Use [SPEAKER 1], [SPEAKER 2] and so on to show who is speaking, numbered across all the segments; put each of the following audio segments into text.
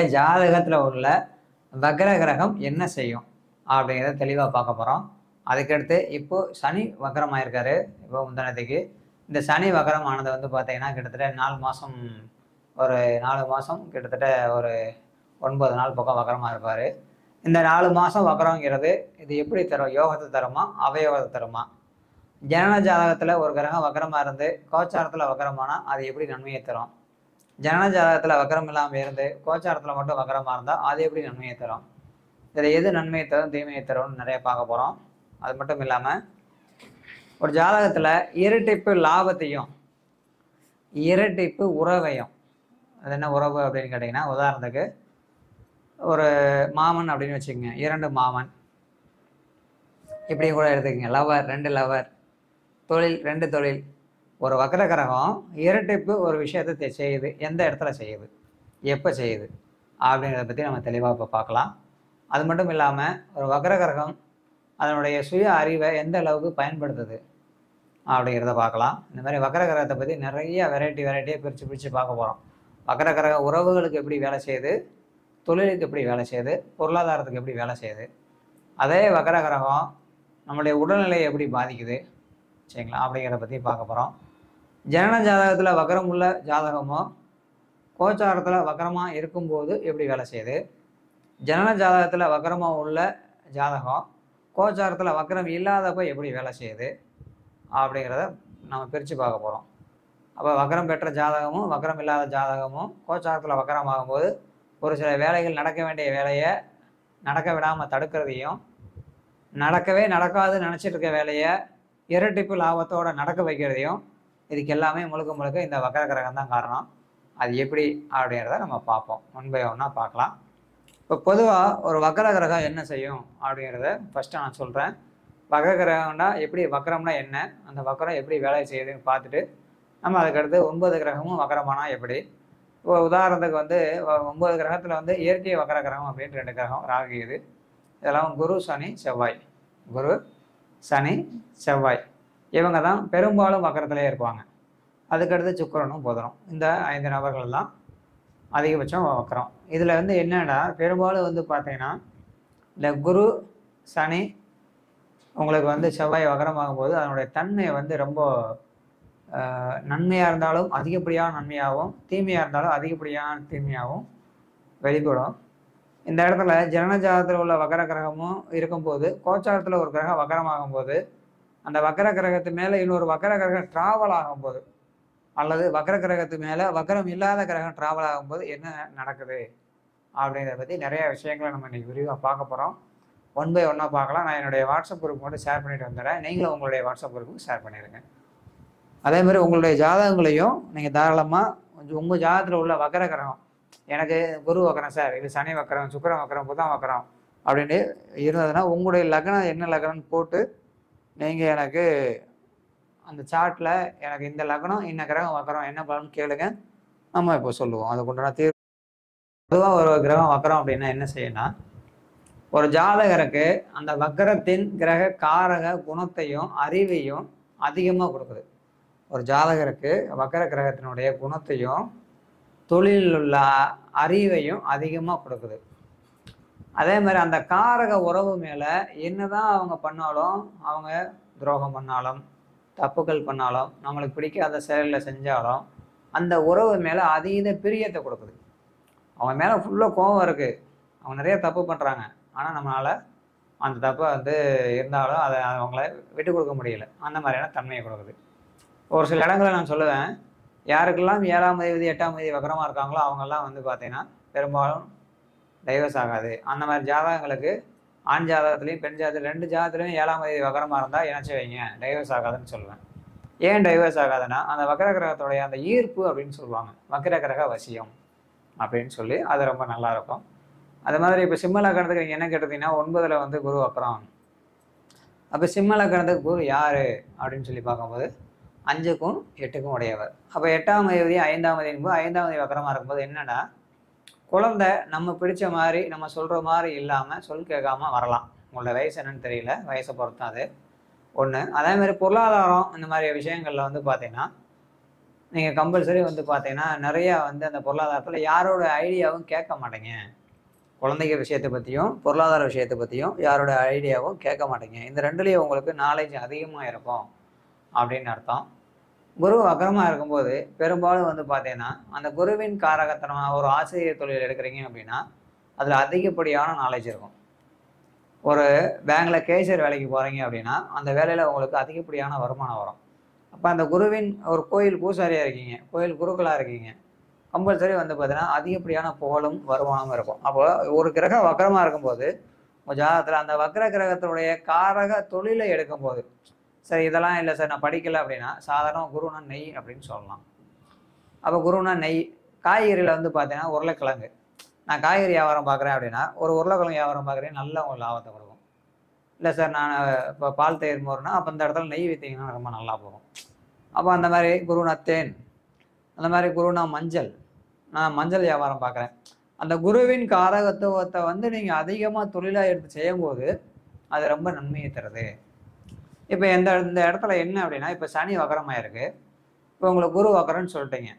[SPEAKER 1] ஜாதகத்தில் உள்ள வக்ர கிரகம் என்ன செய்யும் அப்படிங்கிறத தெளிவாக பார்க்க போகிறோம் அதுக்கடுத்து இப்போ சனி வக்கரமாயிருக்காரு இப்போ முந்தானத்துக்கு இந்த சனி வக்கரம் ஆனது வந்து பார்த்தீங்கன்னா கிட்டத்தட்ட நாலு மாதம் ஒரு நாலு மாதம் கிட்டத்தட்ட ஒரு ஒன்பது நாள் பக்கம் வக்கரமாக இருப்பார் இந்த நாலு மாதம் வக்கரங்கிறது இது எப்படி தரும் யோகத்தை தருமா அவயோகத்தை தருமா ஜனன ஜாதகத்தில் ஒரு கிரகம் வக்கரமாக இருந்து கோச்சாரத்தில் வக்கரமானால் அது எப்படி நன்மையை தரும் ஜனன ஜாதகத்தில் வக்கரம் இல்லாமல் இருந்து கோச்சாரத்தில் மட்டும் வக்கரமாக இருந்தால் அது எப்படி நன்மையை தரும் இதில் எது நன்மையை தரும் தீமையை தரும்னு நிறைய பார்க்க போகிறோம் அது மட்டும் இல்லாமல் ஒரு ஜாதகத்தில் இரட்டிப்பு லாபத்தையும் இரட்டிப்பு உறவையும் அது என்ன உறவு அப்படின்னு கேட்டிங்கன்னா உதாரணத்துக்கு ஒரு மாமன் அப்படின்னு வச்சுக்கோங்க இரண்டு மாமன் இப்படி கூட எடுத்துக்கங்க லவர் ரெண்டு லவர் தொழில் ரெண்டு தொழில் ஒரு வக்கர கிரகம் இரட்டிப்பு ஒரு விஷயத்தை தெ- செய்யுது எந்த இடத்துல செய்யுது எப்போ செய்யுது அப்படிங்கிறத பற்றி நம்ம தெளிவாக இப்போ பார்க்கலாம் அது மட்டும் இல்லாமல் ஒரு வக்கர கிரகம் அதனுடைய சுய அறிவை எந்த அளவுக்கு பயன்படுத்துது அப்படிங்கிறத பார்க்கலாம் இந்த மாதிரி வக்கர கிரகத்தை பற்றி நிறைய வெரைட்டி வெரைட்டியாக பிரித்து பிரித்து பார்க்க போகிறோம் வக்கர கிரக உறவுகளுக்கு எப்படி வேலை செய்யுது தொழிலுக்கு எப்படி வேலை செய்யுது பொருளாதாரத்துக்கு எப்படி வேலை செய்யுது அதே வக்கர கிரகம் நம்மளுடைய உடல்நிலையை எப்படி பாதிக்குது சரிங்களா அப்படிங்கிறத பற்றி பார்க்க போகிறோம் ஜனன ஜாதகத்தில் வக்கரம் உள்ள ஜாதகமோ கோச்சாரத்தில் வக்கரமாக இருக்கும்போது எப்படி வேலை செய்யுது ஜனன ஜாதகத்தில் வக்கரமாக உள்ள ஜாதகம் கோச்சாரத்தில் வக்கரம் இல்லாதப்ப எப்படி வேலை செய்யுது அப்படிங்கிறத நம்ம பிரித்து பார்க்க போகிறோம் அப்போ வக்கரம் பெற்ற ஜாதகமும் வக்கரம் இல்லாத ஜாதகமும் கோச்சாரத்தில் வக்கரம் ஆகும்போது ஒரு சில வேலைகள் நடக்க வேண்டிய வேலையை நடக்க விடாமல் தடுக்கிறதையும் நடக்கவே நடக்காதுன்னு நினச்சிட்டு இருக்க வேலையை இரட்டிப்பு லாபத்தோட நடக்க வைக்கிறதையும் இதுக்கு எல்லாமே முழுக்க முழுக்க இந்த வக்கர கிரகம் தான் காரணம் அது எப்படி அப்படிங்கிறத நம்ம பார்ப்போம் ஒன் பை ஒன்னாக பார்க்கலாம் இப்போ பொதுவாக ஒரு வக்கர கிரகம் என்ன செய்யும் அப்படிங்கிறத ஃபஸ்ட்டு நான் சொல்கிறேன் வக்கர கிரகம்னா எப்படி வக்கரம்னா என்ன அந்த வக்கரம் எப்படி வேலை செய்யுதுன்னு பார்த்துட்டு நம்ம அதுக்கடுத்து ஒன்பது கிரகமும் வக்கரமானா எப்படி இப்போ உதாரணத்துக்கு வந்து ஒ- ஒன்பது கிரகத்தில் வந்து இயற்கை வக்கர கிரகம் அப்படின்னு ரெண்டு கிரகம் ராகு இது இதெல்லாம் குரு சனி செவ்வாய் குரு சனி செவ்வாய் இவங்க தான் பெரும்பாலும் வக்கரத்திலே இருப்பாங்க அதுக்கடுத்து சுக்கிரனும் புதனும் இந்த ஐந்து நபர்கள் தான் அதிகபட்சம் வக்கரம் இதில் வந்து என்னன்னா பெரும்பாலும் வந்து பார்த்தீங்கன்னா இந்த குரு சனி உங்களுக்கு வந்து செவ்வாய் வக்கரமாகும் போது அதனுடைய தன்மை வந்து ரொம்ப ஆஹ், நன்மையாக இருந்தாலும் அதிகப்படியான நன்மையாகவும் தீமையாக இருந்தாலும் அதிகப்படியான தீமையாகவும் வெளிப்படும் இந்த இடத்துல ஜனன ஜாதகத்தில் உள்ள வக்கர கிரகமும் இருக்கும்போது கோச்சாரத்தில் ஒரு கிரகம் வக்கரமாகும் போது அந்த வக்கர கிரகத்து மேலே இன்னொரு வக்கர கிரகம் டிராவல் ஆகும்போது அல்லது வக்கர கிரகத்து மேலே வக்கரம் இல்லாத கிரகம் டிராவல் ஆகும்போது என்ன நடக்குது அப்படிங்கிறத பற்றி நிறைய விஷயங்களை நம்ம இன்னைக்கு விரிவாக பார்க்க போகிறோம் ஒன் பை ஒன்னாக பார்க்கலாம் நான் என்னுடைய வாட்ஸ்அப் குரூப் மட்டும் ஷேர் பண்ணிட்டு வந்துடுறேன் நீங்களும் உங்களுடைய வாட்ஸ்அப் குரூப்புக்கு ஷேர் பண்ணிடுங்க அதே மாதிரி உங்களுடைய ஜாதகங்களையும் நீங்கள் தாராளமாக கொஞ்சம் உங்கள் ஜாதகத்தில் உள்ள வக்கர கிரகம் எனக்கு குரு வக்கரம் சார் இது சனி வக்கரம் சுக்கிரன் வக்கரம் புதன் வக்கரம் அப்படின்னு இருந்ததுன்னா உங்களுடைய லக்னம் என்ன லக்னம்னு போட்டு நீங்கள் எனக்கு அந்த சார்ட்டில் எனக்கு இந்த லக்னம் இன்ன கிரகம் வக்கரம் என்ன பலன் கேளுங்க நம்ம இப்போ சொல்லுவோம் அதுக்கு உண்டான தீர்வு பொதுவாக ஒரு கிரகம் வக்கரம் அப்படின்னா என்ன செய்யணும் ஒரு ஜாதகருக்கு அந்த வக்கரத்தின் கிரக காரக குணத்தையும் அறிவையும் அதிகமாக கொடுக்குது ஒரு ஜாதகருக்கு வக்கர கிரகத்தினுடைய குணத்தையும் தொழிலில் உள்ள அறிவையும் அதிகமாக கொடுக்குது அதே மாதிரி அந்த காரக உறவு மேலே என்னதான் அவங்க பண்ணாலும் அவங்க துரோகம் பண்ணாலும் தப்புகள் பண்ணாலும் நம்மளுக்கு பிடிக்காத செயலில் செஞ்சாலும் அந்த உறவு மேலே அதீத பிரியத்தை கொடுக்குது அவங்க மேலே ஃபுல்லாக கோபம் இருக்குது அவங்க நிறைய தப்பு பண்ணுறாங்க ஆனால் நம்மளால் அந்த தப்பை வந்து இருந்தாலும் அதை அவங்கள விட்டு கொடுக்க முடியல அந்த மாதிரியான தன்மையை கொடுக்குது ஒரு சில இடங்களை நான் சொல்லுவேன் யாருக்கெல்லாம் ஏழாம் தேதி எட்டாம் தேதி வக்கரமாக இருக்காங்களோ அவங்கெல்லாம் வந்து பார்த்தீங்கன்னா பெரும்பாலும் டைவர்ஸ் ஆகாது அந்த மாதிரி ஜாதகங்களுக்கு ஆண் ஜாதகத்துலேயும் பெண் ஜாதகத்தில் ரெண்டு ஜாதகத்துலையும் ஏழாம் தேதி வக்கரமாக இருந்தால் இணைச்சி வைங்க டைவர்ஸ் ஆகாதுன்னு சொல்லுவேன் ஏன் டைவர்ஸ் ஆகாதுன்னா அந்த வக்கர கிரகத்துடைய அந்த ஈர்ப்பு அப்படின்னு சொல்லுவாங்க வக்கர கிரக வசியம் அப்படின்னு சொல்லி அது ரொம்ப நல்லா இருக்கும் அது மாதிரி இப்போ சிம்ம லக்கணத்துக்கு நீங்கள் என்ன கேட்டீங்கன்னா ஒன்பதில் வந்து குரு வக்கரம் அப்போ சிம்ம லக்கணத்துக்கு குரு யார் அப்படின்னு சொல்லி பார்க்கும்போது அஞ்சுக்கும் எட்டுக்கும் உடையவர் அப்போ எட்டாம் தேதி ஐந்தாம் தேதி போது ஐந்தாம் தேதி வக்கரமாக இருக்கும்போது என்னன்னா குழந்தை நம்ம பிடிச்ச மாதிரி நம்ம சொல்கிற மாதிரி இல்லாமல் சொல் கேட்காம வரலாம் உங்களோட வயசு என்னன்னு தெரியல வயசை பொறுத்து அது ஒன்று அதே மாதிரி பொருளாதாரம் இந்த மாதிரி விஷயங்களில் வந்து பார்த்தீங்கன்னா நீங்கள் கம்பல்சரி வந்து பார்த்தீங்கன்னா நிறையா வந்து அந்த பொருளாதாரத்தில் யாரோட ஐடியாவும் கேட்க மாட்டீங்க குழந்தைங்க விஷயத்தை பற்றியும் பொருளாதார விஷயத்தை பற்றியும் யாரோட ஐடியாவும் கேட்க மாட்டீங்க இந்த ரெண்டுலேயும் உங்களுக்கு நாலேஜ் அதிகமாக இருக்கும் அப்படின்னு அர்த்தம் குரு வக்கரமாக இருக்கும்போது பெரும்பாலும் வந்து பார்த்தீங்கன்னா அந்த குருவின் காரகத்தனமாக ஒரு ஆசிரியர் தொழில் எடுக்கிறீங்க அப்படின்னா அதில் அதிகப்படியான நாலேஜ் இருக்கும் ஒரு பேங்க்ல கேஷியர் வேலைக்கு போகிறீங்க அப்படின்னா அந்த வேலையில் உங்களுக்கு அதிகப்படியான வருமானம் வரும் அப்போ அந்த குருவின் ஒரு கோயில் பூசாரியாக இருக்கீங்க கோயில் குருக்களாக இருக்கீங்க கம்பல்சரி வந்து பார்த்தீங்கன்னா அதிகப்படியான புகழும் வருமானமும் இருக்கும் அப்போ ஒரு கிரகம் வக்கரமாக இருக்கும்போது உங்கள் ஜாதகத்தில் அந்த வக்கர கிரகத்தினுடைய காரக தொழிலை எடுக்கும்போது சரி இதெல்லாம் இல்லை சார் நான் படிக்கல அப்படின்னா சாதாரண குருனா நெய் அப்படின்னு சொல்லலாம் அப்போ குருனா நெய் காய்கறியில் வந்து பார்த்தீங்கன்னா உருளைக்கிழங்கு நான் காய்கறி வியாபாரம் பார்க்குறேன் அப்படின்னா ஒரு உருளைக்கிழங்கு வியாபாரம் பார்க்குறேன் நல்ல உங்களுக்கு லாபத்தை கொடுக்கும் இல்லை சார் நான் இப்போ பால் தயிர் மோர்னா அப்போ இந்த இடத்துல நெய் விற்றீங்கன்னா ரொம்ப நல்லா போகும் அப்போ அந்த மாதிரி குருனா தேன் அந்த மாதிரி குருனா மஞ்சள் நான் மஞ்சள் வியாபாரம் பார்க்குறேன் அந்த குருவின் காரகத்துவத்தை வந்து நீங்கள் அதிகமாக தொழிலாக எடுத்து செய்யும்போது அது ரொம்ப நன்மையை தருது இப்போ எந்த இந்த இடத்துல என்ன அப்படின்னா இப்போ சனி வக்கரமாக இருக்கு இப்போ உங்களுக்கு குரு வக்கரம்னு சொல்லிட்டீங்க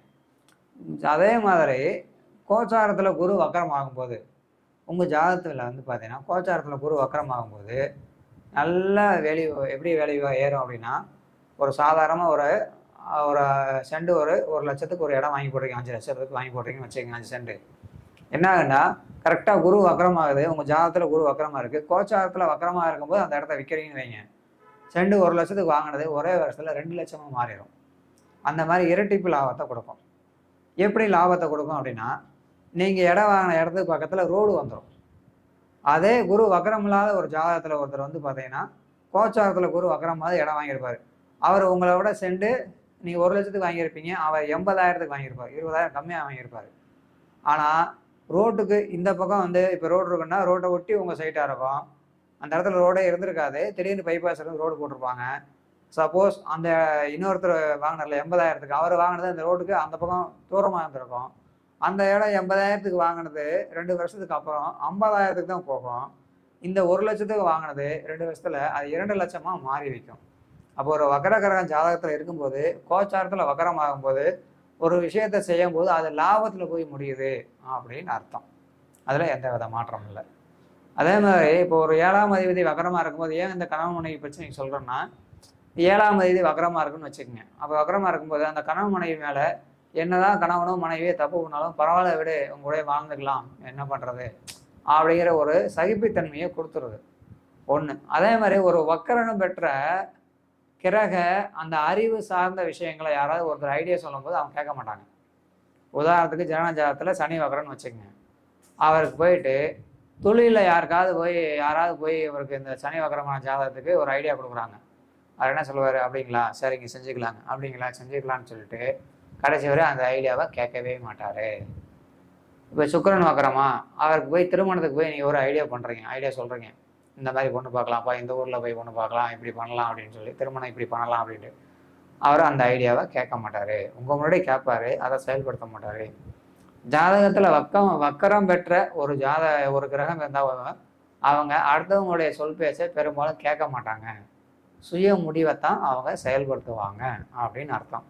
[SPEAKER 1] அதே மாதிரி கோச்சாரத்தில் குரு வக்கரம் ஆகும்போது உங்கள் ஜாதகத்தில் வந்து பார்த்தீங்கன்னா கோச்சாரத்தில் குரு வக்கரம் ஆகும்போது நல்லா வேல்யூ எப்படி வேல்யூ ஏறும் அப்படின்னா ஒரு சாதாரணமாக ஒரு ஒரு செண்டு ஒரு ஒரு லட்சத்துக்கு ஒரு இடம் வாங்கி போடுறீங்க அஞ்சு லட்சத்துக்கு வாங்கி போடுறீங்கன்னு வச்சுக்கோங்க அஞ்சு செண்டு என்ன ஆகுன்னா கரெக்டாக குரு வக்கரமாகுது உங்கள் ஜாதகத்தில் குரு வக்கரமாக இருக்குது கோச்சாரத்தில் வக்கரமாக இருக்கும்போது அந்த இடத்த விற்கிறீங்கன்னு வைங்க செண்டு ஒரு லட்சத்துக்கு வாங்கினது ஒரே வருஷத்தில் ரெண்டு லட்சமாக மாறிடும் அந்த மாதிரி இரட்டிப்பு லாபத்தை கொடுக்கும் எப்படி லாபத்தை கொடுக்கும் அப்படின்னா நீங்கள் இடம் வாங்கின இடத்துக்கு பக்கத்தில் ரோடு வந்துடும் அதே குரு வக்கரம் இல்லாத ஒரு ஜாதகத்தில் ஒருத்தர் வந்து பார்த்தீங்கன்னா கோச்சாரத்தில் குரு வக்கரமாவது இடம் வாங்கியிருப்பார் அவர் உங்களை விட செண்டு நீங்கள் ஒரு லட்சத்துக்கு வாங்கியிருப்பீங்க அவர் எண்பதாயிரத்துக்கு வாங்கியிருப்பார் இருபதாயிரம் கம்மியாக வாங்கியிருப்பார் ஆனால் ரோட்டுக்கு இந்த பக்கம் வந்து இப்போ ரோடு இருக்குன்னா ரோட்டை ஒட்டி உங்கள் சைட்டாக இருக்கும் அந்த இடத்துல ரோடே இருந்திருக்காது திடீர்னு பைபாஸ் இருந்து ரோடு போட்டிருப்பாங்க சப்போஸ் அந்த இன்னொருத்தர் வாங்கினார்ல எண்பதாயிரத்துக்கு அவர் வாங்கினது அந்த ரோட்டுக்கு அந்த பக்கம் தூரமாக இருந்திருக்கும் அந்த இடம் எண்பதாயிரத்துக்கு வாங்கினது ரெண்டு வருஷத்துக்கு அப்புறம் ஐம்பதாயிரத்துக்கு தான் போகும் இந்த ஒரு லட்சத்துக்கு வாங்கினது ரெண்டு வருஷத்துல அது இரண்டு லட்சமா மாறி வைக்கும் அப்போ ஒரு வக்கரகரகம் ஜாதகத்தில் இருக்கும்போது கோச்சாரத்தில் வக்கரம் ஆகும்போது ஒரு விஷயத்தை செய்யும் போது அது லாபத்தில் போய் முடியுது அப்படின்னு அர்த்தம் அதில் எந்த வித மாற்றம் இல்லை அதே மாதிரி இப்போ ஒரு ஏழாம் அதிபதி வக்கரமாக இருக்கும்போது ஏன் இந்த கணவன் மனைவி பிரச்சனை சொல்கிறேன்னா ஏழாம் அதிபதி வக்கரமாக இருக்குன்னு வச்சுக்கோங்க அப்போ வக்கரமாக இருக்கும்போது அந்த கணவன் மனைவி மேலே என்னதான் கணவனும் மனைவியே தப்பு பண்ணாலும் பரவாயில்ல விடு உங்க கூட வாழ்ந்துக்கலாம் என்ன பண்ணுறது அப்படிங்கிற ஒரு சகிப்புத்தன்மையை கொடுத்துருது ஒன்று அதே மாதிரி ஒரு வக்கரகம் பெற்ற கிரக அந்த அறிவு சார்ந்த விஷயங்களை யாராவது ஒருத்தர் ஐடியா சொல்லும்போது அவங்க கேட்க மாட்டாங்க உதாரணத்துக்கு ஜனன ஜாதகத்தில் சனி வக்கரன்னு வச்சுக்கோங்க அவருக்கு போயிட்டு தொழிலில் யாருக்காவது போய் யாராவது போய் இவருக்கு இந்த சனி வக்கரமான ஜாதகத்துக்கு ஒரு ஐடியா கொடுக்குறாங்க அவர் என்ன சொல்லுவார் அப்படிங்களா சரிங்க செஞ்சுக்கலாங்க அப்படிங்களா செஞ்சுக்கலான்னு சொல்லிட்டு கடைசி வரை அந்த ஐடியாவை கேட்கவே மாட்டார் இப்போ சுக்கிரன் வக்கரமா அவருக்கு போய் திருமணத்துக்கு போய் நீங்கள் ஒரு ஐடியா பண்ணுறீங்க ஐடியா சொல்கிறீங்க இந்த மாதிரி பொண்ணு பார்க்கலாம்ப்பா இந்த ஊரில் போய் பொண்ணு பார்க்கலாம் இப்படி பண்ணலாம் அப்படின்னு சொல்லி திருமணம் இப்படி பண்ணலாம் அப்படின்ட்டு அவர் அந்த ஐடியாவை கேட்க மாட்டார் உங்கள் முன்னாடி கேட்பாரு அதை செயல்படுத்த மாட்டார் ஜாதகத்தில் வக்கம் வக்கரம் பெற்ற ஒரு ஜாத ஒரு கிரகம் இருந்தால் அவங்க அடுத்தவங்களுடைய சொல் பேச்சை பெரும்பாலும் கேட்க மாட்டாங்க சுய முடிவை தான் அவங்க செயல்படுத்துவாங்க அப்படின்னு அர்த்தம்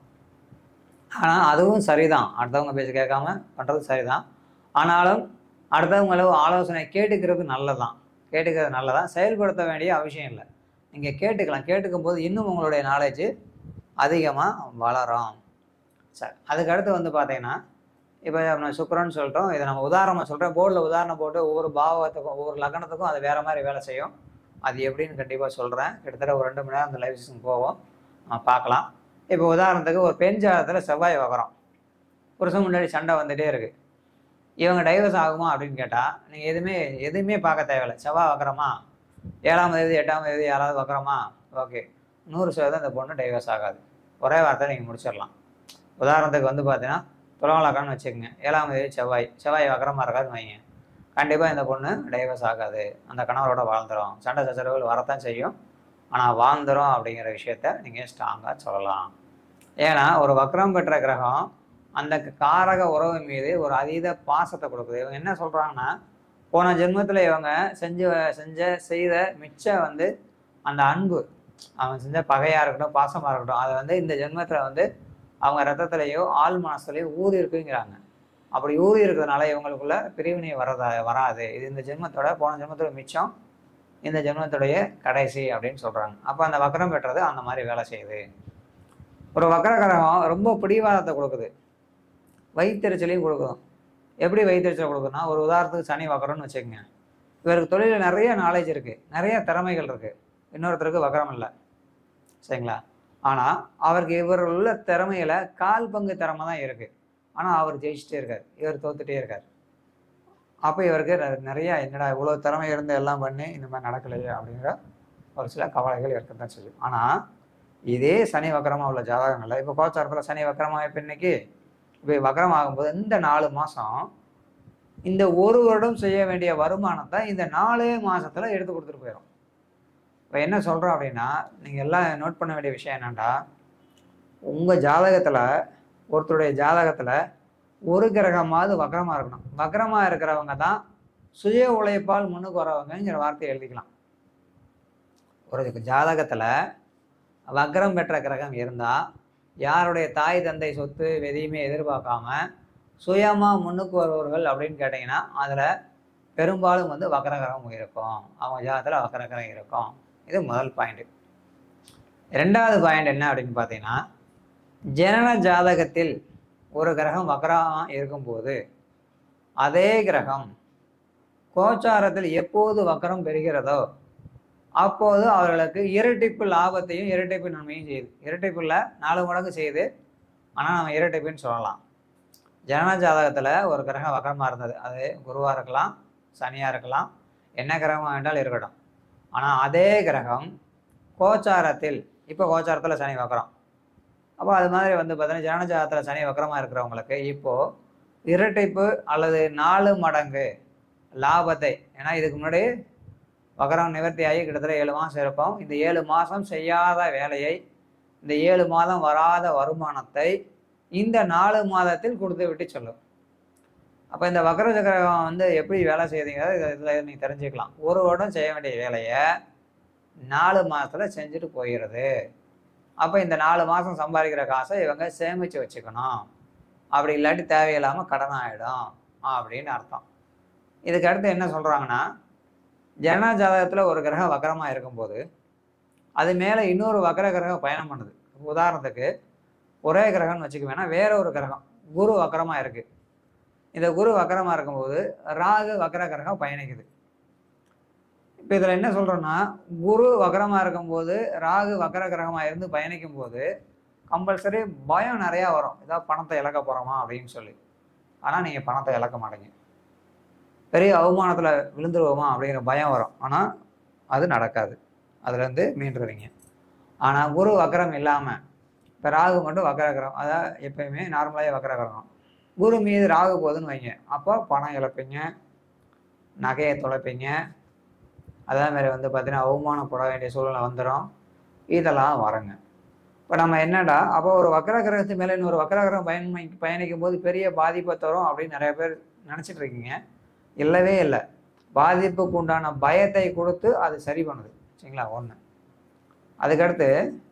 [SPEAKER 1] ஆனால் அதுவும் சரிதான் அடுத்தவங்க பேச்சு கேட்காம பண்ணுறது சரிதான் ஆனாலும் அடுத்தவங்கள ஆலோசனை கேட்டுக்கிறது நல்லதான் கேட்டுக்கிறது நல்லதான் செயல்படுத்த வேண்டிய அவசியம் இல்லை நீங்கள் கேட்டுக்கலாம் கேட்டுக்கும் போது இன்னும் உங்களுடைய நாலேஜ் அதிகமாக வளரும் சரி அதுக்கு அடுத்து வந்து பார்த்தீங்கன்னா இப்போ நம்ம சுக்கரன்னு சொல்லிட்டோம் இதை நம்ம உதாரணமாக சொல்கிறேன் போர்டில் உதாரணம் போட்டு ஒவ்வொரு பாவத்துக்கும் ஒவ்வொரு லக்னத்துக்கும் அது வேறு மாதிரி வேலை செய்யும் அது எப்படின்னு கண்டிப்பாக சொல்கிறேன் கிட்டத்தட்ட ஒரு ரெண்டு மணி நேரம் அந்த லைவ் செஷன் போவோம் நம்ம பார்க்கலாம் இப்போ உதாரணத்துக்கு ஒரு பெண் ஜாதகத்தில் செவ்வாய் வகரம் புருஷன் முன்னாடி சண்டை வந்துகிட்டே இருக்குது இவங்க டைவர்ஸ் ஆகுமா அப்படின்னு கேட்டால் நீங்கள் எதுவுமே எதுவுமே பார்க்க தேவையில்லை செவ்வாய் வக்கரமா ஏழாம் தேதி எட்டாம் தேதி யாராவது வக்கரமா ஓகே நூறு சதவீதம் இந்த பொண்ணு டைவர்ஸ் ஆகாது ஒரே வார்த்தை நீங்கள் முடிச்சிடலாம் உதாரணத்துக்கு வந்து பார்த்தீங்கன்னா துலவலக்கம்னு வச்சுக்கோங்க ஏழாம் தேதி செவ்வாய் செவ்வாய் வக்கரமாக இருக்காதுன்னு வைங்க கண்டிப்பாக இந்த பொண்ணு டைவர்ஸ் ஆகாது அந்த கணவரோட வாழ்ந்துரும் சண்டை சச்சரவுகள் வரத்தான் செய்யும் ஆனால் வாழ்ந்துரும் அப்படிங்கிற விஷயத்த நீங்கள் ஸ்ட்ராங்காக சொல்லலாம் ஏன்னா ஒரு வக்ரம் பெற்ற கிரகம் அந்த காரக உறவு மீது ஒரு அதீத பாசத்தை கொடுக்குது இவங்க என்ன சொல்கிறாங்கன்னா போன ஜென்மத்தில் இவங்க செஞ்சு செஞ்ச செய்த மிச்ச வந்து அந்த அன்பு அவன் செஞ்ச பகையாக இருக்கட்டும் பாசமாக இருக்கட்டும் அதை வந்து இந்த ஜென்மத்தில் வந்து அவங்க ரத்தத்திலேயோ ஆள் மனசுலையோ ஊறி இருக்குங்கிறாங்க அப்படி ஊறி இருக்கிறதுனால இவங்களுக்குள்ள பிரிவினை வரதா வராது இது இந்த ஜென்மத்தோட போன ஜென்மத்தோட மிச்சம் இந்த ஜென்மத்துடைய கடைசி அப்படின்னு சொல்கிறாங்க அப்போ அந்த வக்கரம் பெற்றது அந்த மாதிரி வேலை செய்யுது ஒரு வக்கர கிரகம் ரொம்ப பிடிவாதத்தை கொடுக்குது வயிற்றுச்சலையும் கொடுக்கும் எப்படி வயிற்றுச்சல் கொடுக்குதுன்னா ஒரு உதாரணத்துக்கு சனி வக்கரம்னு வச்சுக்கோங்க இவருக்கு தொழிலில் நிறைய நாலேஜ் இருக்குது நிறைய திறமைகள் இருக்குது இன்னொருத்தருக்கு வக்கரம் இல்லை சரிங்களா ஆனால் அவருக்கு இவர் உள்ள திறமையில கால் பங்கு திறமை தான் இருக்குது ஆனால் அவர் ஜெயிச்சுட்டே இருக்கார் இவர் தோத்துட்டே இருக்கார் அப்போ இவருக்கு நெ- நிறைய என்னடா இவ்வளோ திறமை இருந்து எல்லாம் பண்ணி இந்த மாதிரி நடக்கலையே அப்படிங்கிற ஒரு சில கவலைகள் இருக்கத்தான் செய்யும் ஆனால் இதே சனி வக்கரமாக உள்ள ஜாதகங்கள்ல இப்போ கோச்சாரத்தில் சனி வக்கரமாக இப்போ இன்னைக்கு இப்போ வக்கரம் ஆகும்போது இந்த நாலு மாதம் இந்த ஒரு வருடம் செய்ய வேண்டிய வருமானத்தை இந்த நாலே மாசத்துல எடுத்து கொடுத்துட்டு போயிடும் இப்போ என்ன சொல்கிறோம் அப்படின்னா நீங்கள் எல்லாம் நோட் பண்ண வேண்டிய விஷயம் என்னன்னா உங்கள் ஜாதகத்தில் ஒருத்தருடைய ஜாதகத்தில் ஒரு கிரகமாவது வக்ரமாக இருக்கணும் வக்ரமாக இருக்கிறவங்க தான் சுய உழைப்பால் முன்னுக்கு வரவங்கங்கிற வார்த்தையை எழுதிக்கலாம் ஒரு ஜாதகத்தில் வக்ரம் பெற்ற கிரகம் இருந்தால் யாருடைய தாய் தந்தை சொத்து எதையுமே எதிர்பார்க்காம சுயமாக முன்னுக்கு வருபவர்கள் அப்படின்னு கேட்டிங்கன்னா அதில் பெரும்பாலும் வந்து வக்கரகிரகம் இருக்கும் அவங்க ஜாதகத்தில் வக்கரகிரகம் இருக்கும் இது முதல் பாயிண்ட் ரெண்டாவது பாயிண்ட் என்ன அப்படின்னு பார்த்தீங்கன்னா ஜனன ஜாதகத்தில் ஒரு கிரகம் வக்கரமாக இருக்கும்போது அதே கிரகம் கோச்சாரத்தில் எப்போது வக்கரம் பெறுகிறதோ அப்போது அவர்களுக்கு இரட்டிப்பு லாபத்தையும் இரட்டிப்பு நன்மையும் செய்யுது இரட்டிப்புல நாலு மடங்கு செய்யுது ஆனால் நம்ம இரட்டிப்புன்னு சொல்லலாம் ஜனன ஜாதகத்தில் ஒரு கிரகம் வக்கரமாக இருந்தது அது குருவாக இருக்கலாம் சனியாக இருக்கலாம் என்ன கிரகமாக வேண்டாலும் இருக்கட்டும் ஆனால் அதே கிரகம் கோச்சாரத்தில் இப்போ கோச்சாரத்தில் சனி வக்கரம் அப்போ அது மாதிரி வந்து பார்த்தீங்கன்னா ஜனன ஜாதகத்தில் சனி வக்கரமாக இருக்கிறவங்களுக்கு இப்போது இரட்டிப்பு அல்லது நாலு மடங்கு லாபத்தை ஏன்னா இதுக்கு முன்னாடி வக்கரம் நிவர்த்தி ஆகி கிட்டத்தட்ட ஏழு மாதம் இருக்கும் இந்த ஏழு மாதம் செய்யாத வேலையை இந்த ஏழு மாதம் வராத வருமானத்தை இந்த நாலு மாதத்தில் கொடுத்து விட்டு சொல்லும் அப்போ இந்த வக்கர சக்கரம் வந்து எப்படி வேலை செய்யுதுங்கிறத இதை இதில் நீங்கள் தெரிஞ்சுக்கலாம் ஒரு வருடம் செய்ய வேண்டிய வேலையை நாலு மாதத்தில் செஞ்சுட்டு போயிடுது அப்போ இந்த நாலு மாதம் சம்பாதிக்கிற காசை இவங்க சேமித்து வச்சுக்கணும் அப்படி இல்லாட்டி தேவையில்லாமல் கடன் ஆகிடும் அப்படின்னு அர்த்தம் இதுக்கு அடுத்து என்ன சொல்கிறாங்கன்னா ஜனன ஜாதகத்தில் ஒரு கிரகம் வக்கரமாக இருக்கும்போது அது மேலே இன்னொரு வக்கர கிரகம் பயணம் பண்ணுது உதாரணத்துக்கு ஒரே கிரகம்னு வச்சுக்க வேணா வேற ஒரு கிரகம் குரு வக்கரமாக இருக்கு இந்த குரு வக்கரமாக இருக்கும்போது ராகு வக்கர கிரகம் பயணிக்குது இப்போ இதில் என்ன சொல்கிறோன்னா குரு வக்கரமாக இருக்கும்போது ராகு வக்கர கிரகமாக இருந்து பயணிக்கும் போது கம்பல்சரி பயம் நிறையா வரும் ஏதாவது பணத்தை இழக்க போகிறோமா அப்படின்னு சொல்லி ஆனால் நீங்கள் பணத்தை இழக்க மாட்டீங்க பெரிய அவமானத்தில் விழுந்துருவோமா அப்படிங்கிற பயம் வரும் ஆனால் அது நடக்காது அதுலேருந்து மீண்டுருவீங்க ஆனால் குரு வக்கரம் இல்லாமல் இப்போ ராகு மட்டும் வக்கரகிரகம் அதாவது எப்பயுமே நார்மலாகவே வக்கரகிரகம் குரு மீது ராகு போகுதுன்னு வைங்க அப்போ பணம் இழப்பீங்க நகையை தொலைப்பீங்க அதே மாதிரி வந்து பார்த்தீங்கன்னா அவமானப்பட வேண்டிய சூழ்நிலை வந்துடும் இதெல்லாம் வருங்க இப்போ நம்ம என்னடா அப்போ ஒரு வக்கர கிரகத்து மேலே இன்னொரு வக்கர கிரகம் பயணி பயணிக்கும் போது பெரிய பாதிப்பை தரும் அப்படின்னு நிறைய பேர் நினச்சிட்டு இருக்கீங்க இல்லவே இல்லை பாதிப்புக்கு உண்டான பயத்தை கொடுத்து அது சரி பண்ணுது சரிங்களா ஒன்று அதுக்கடுத்து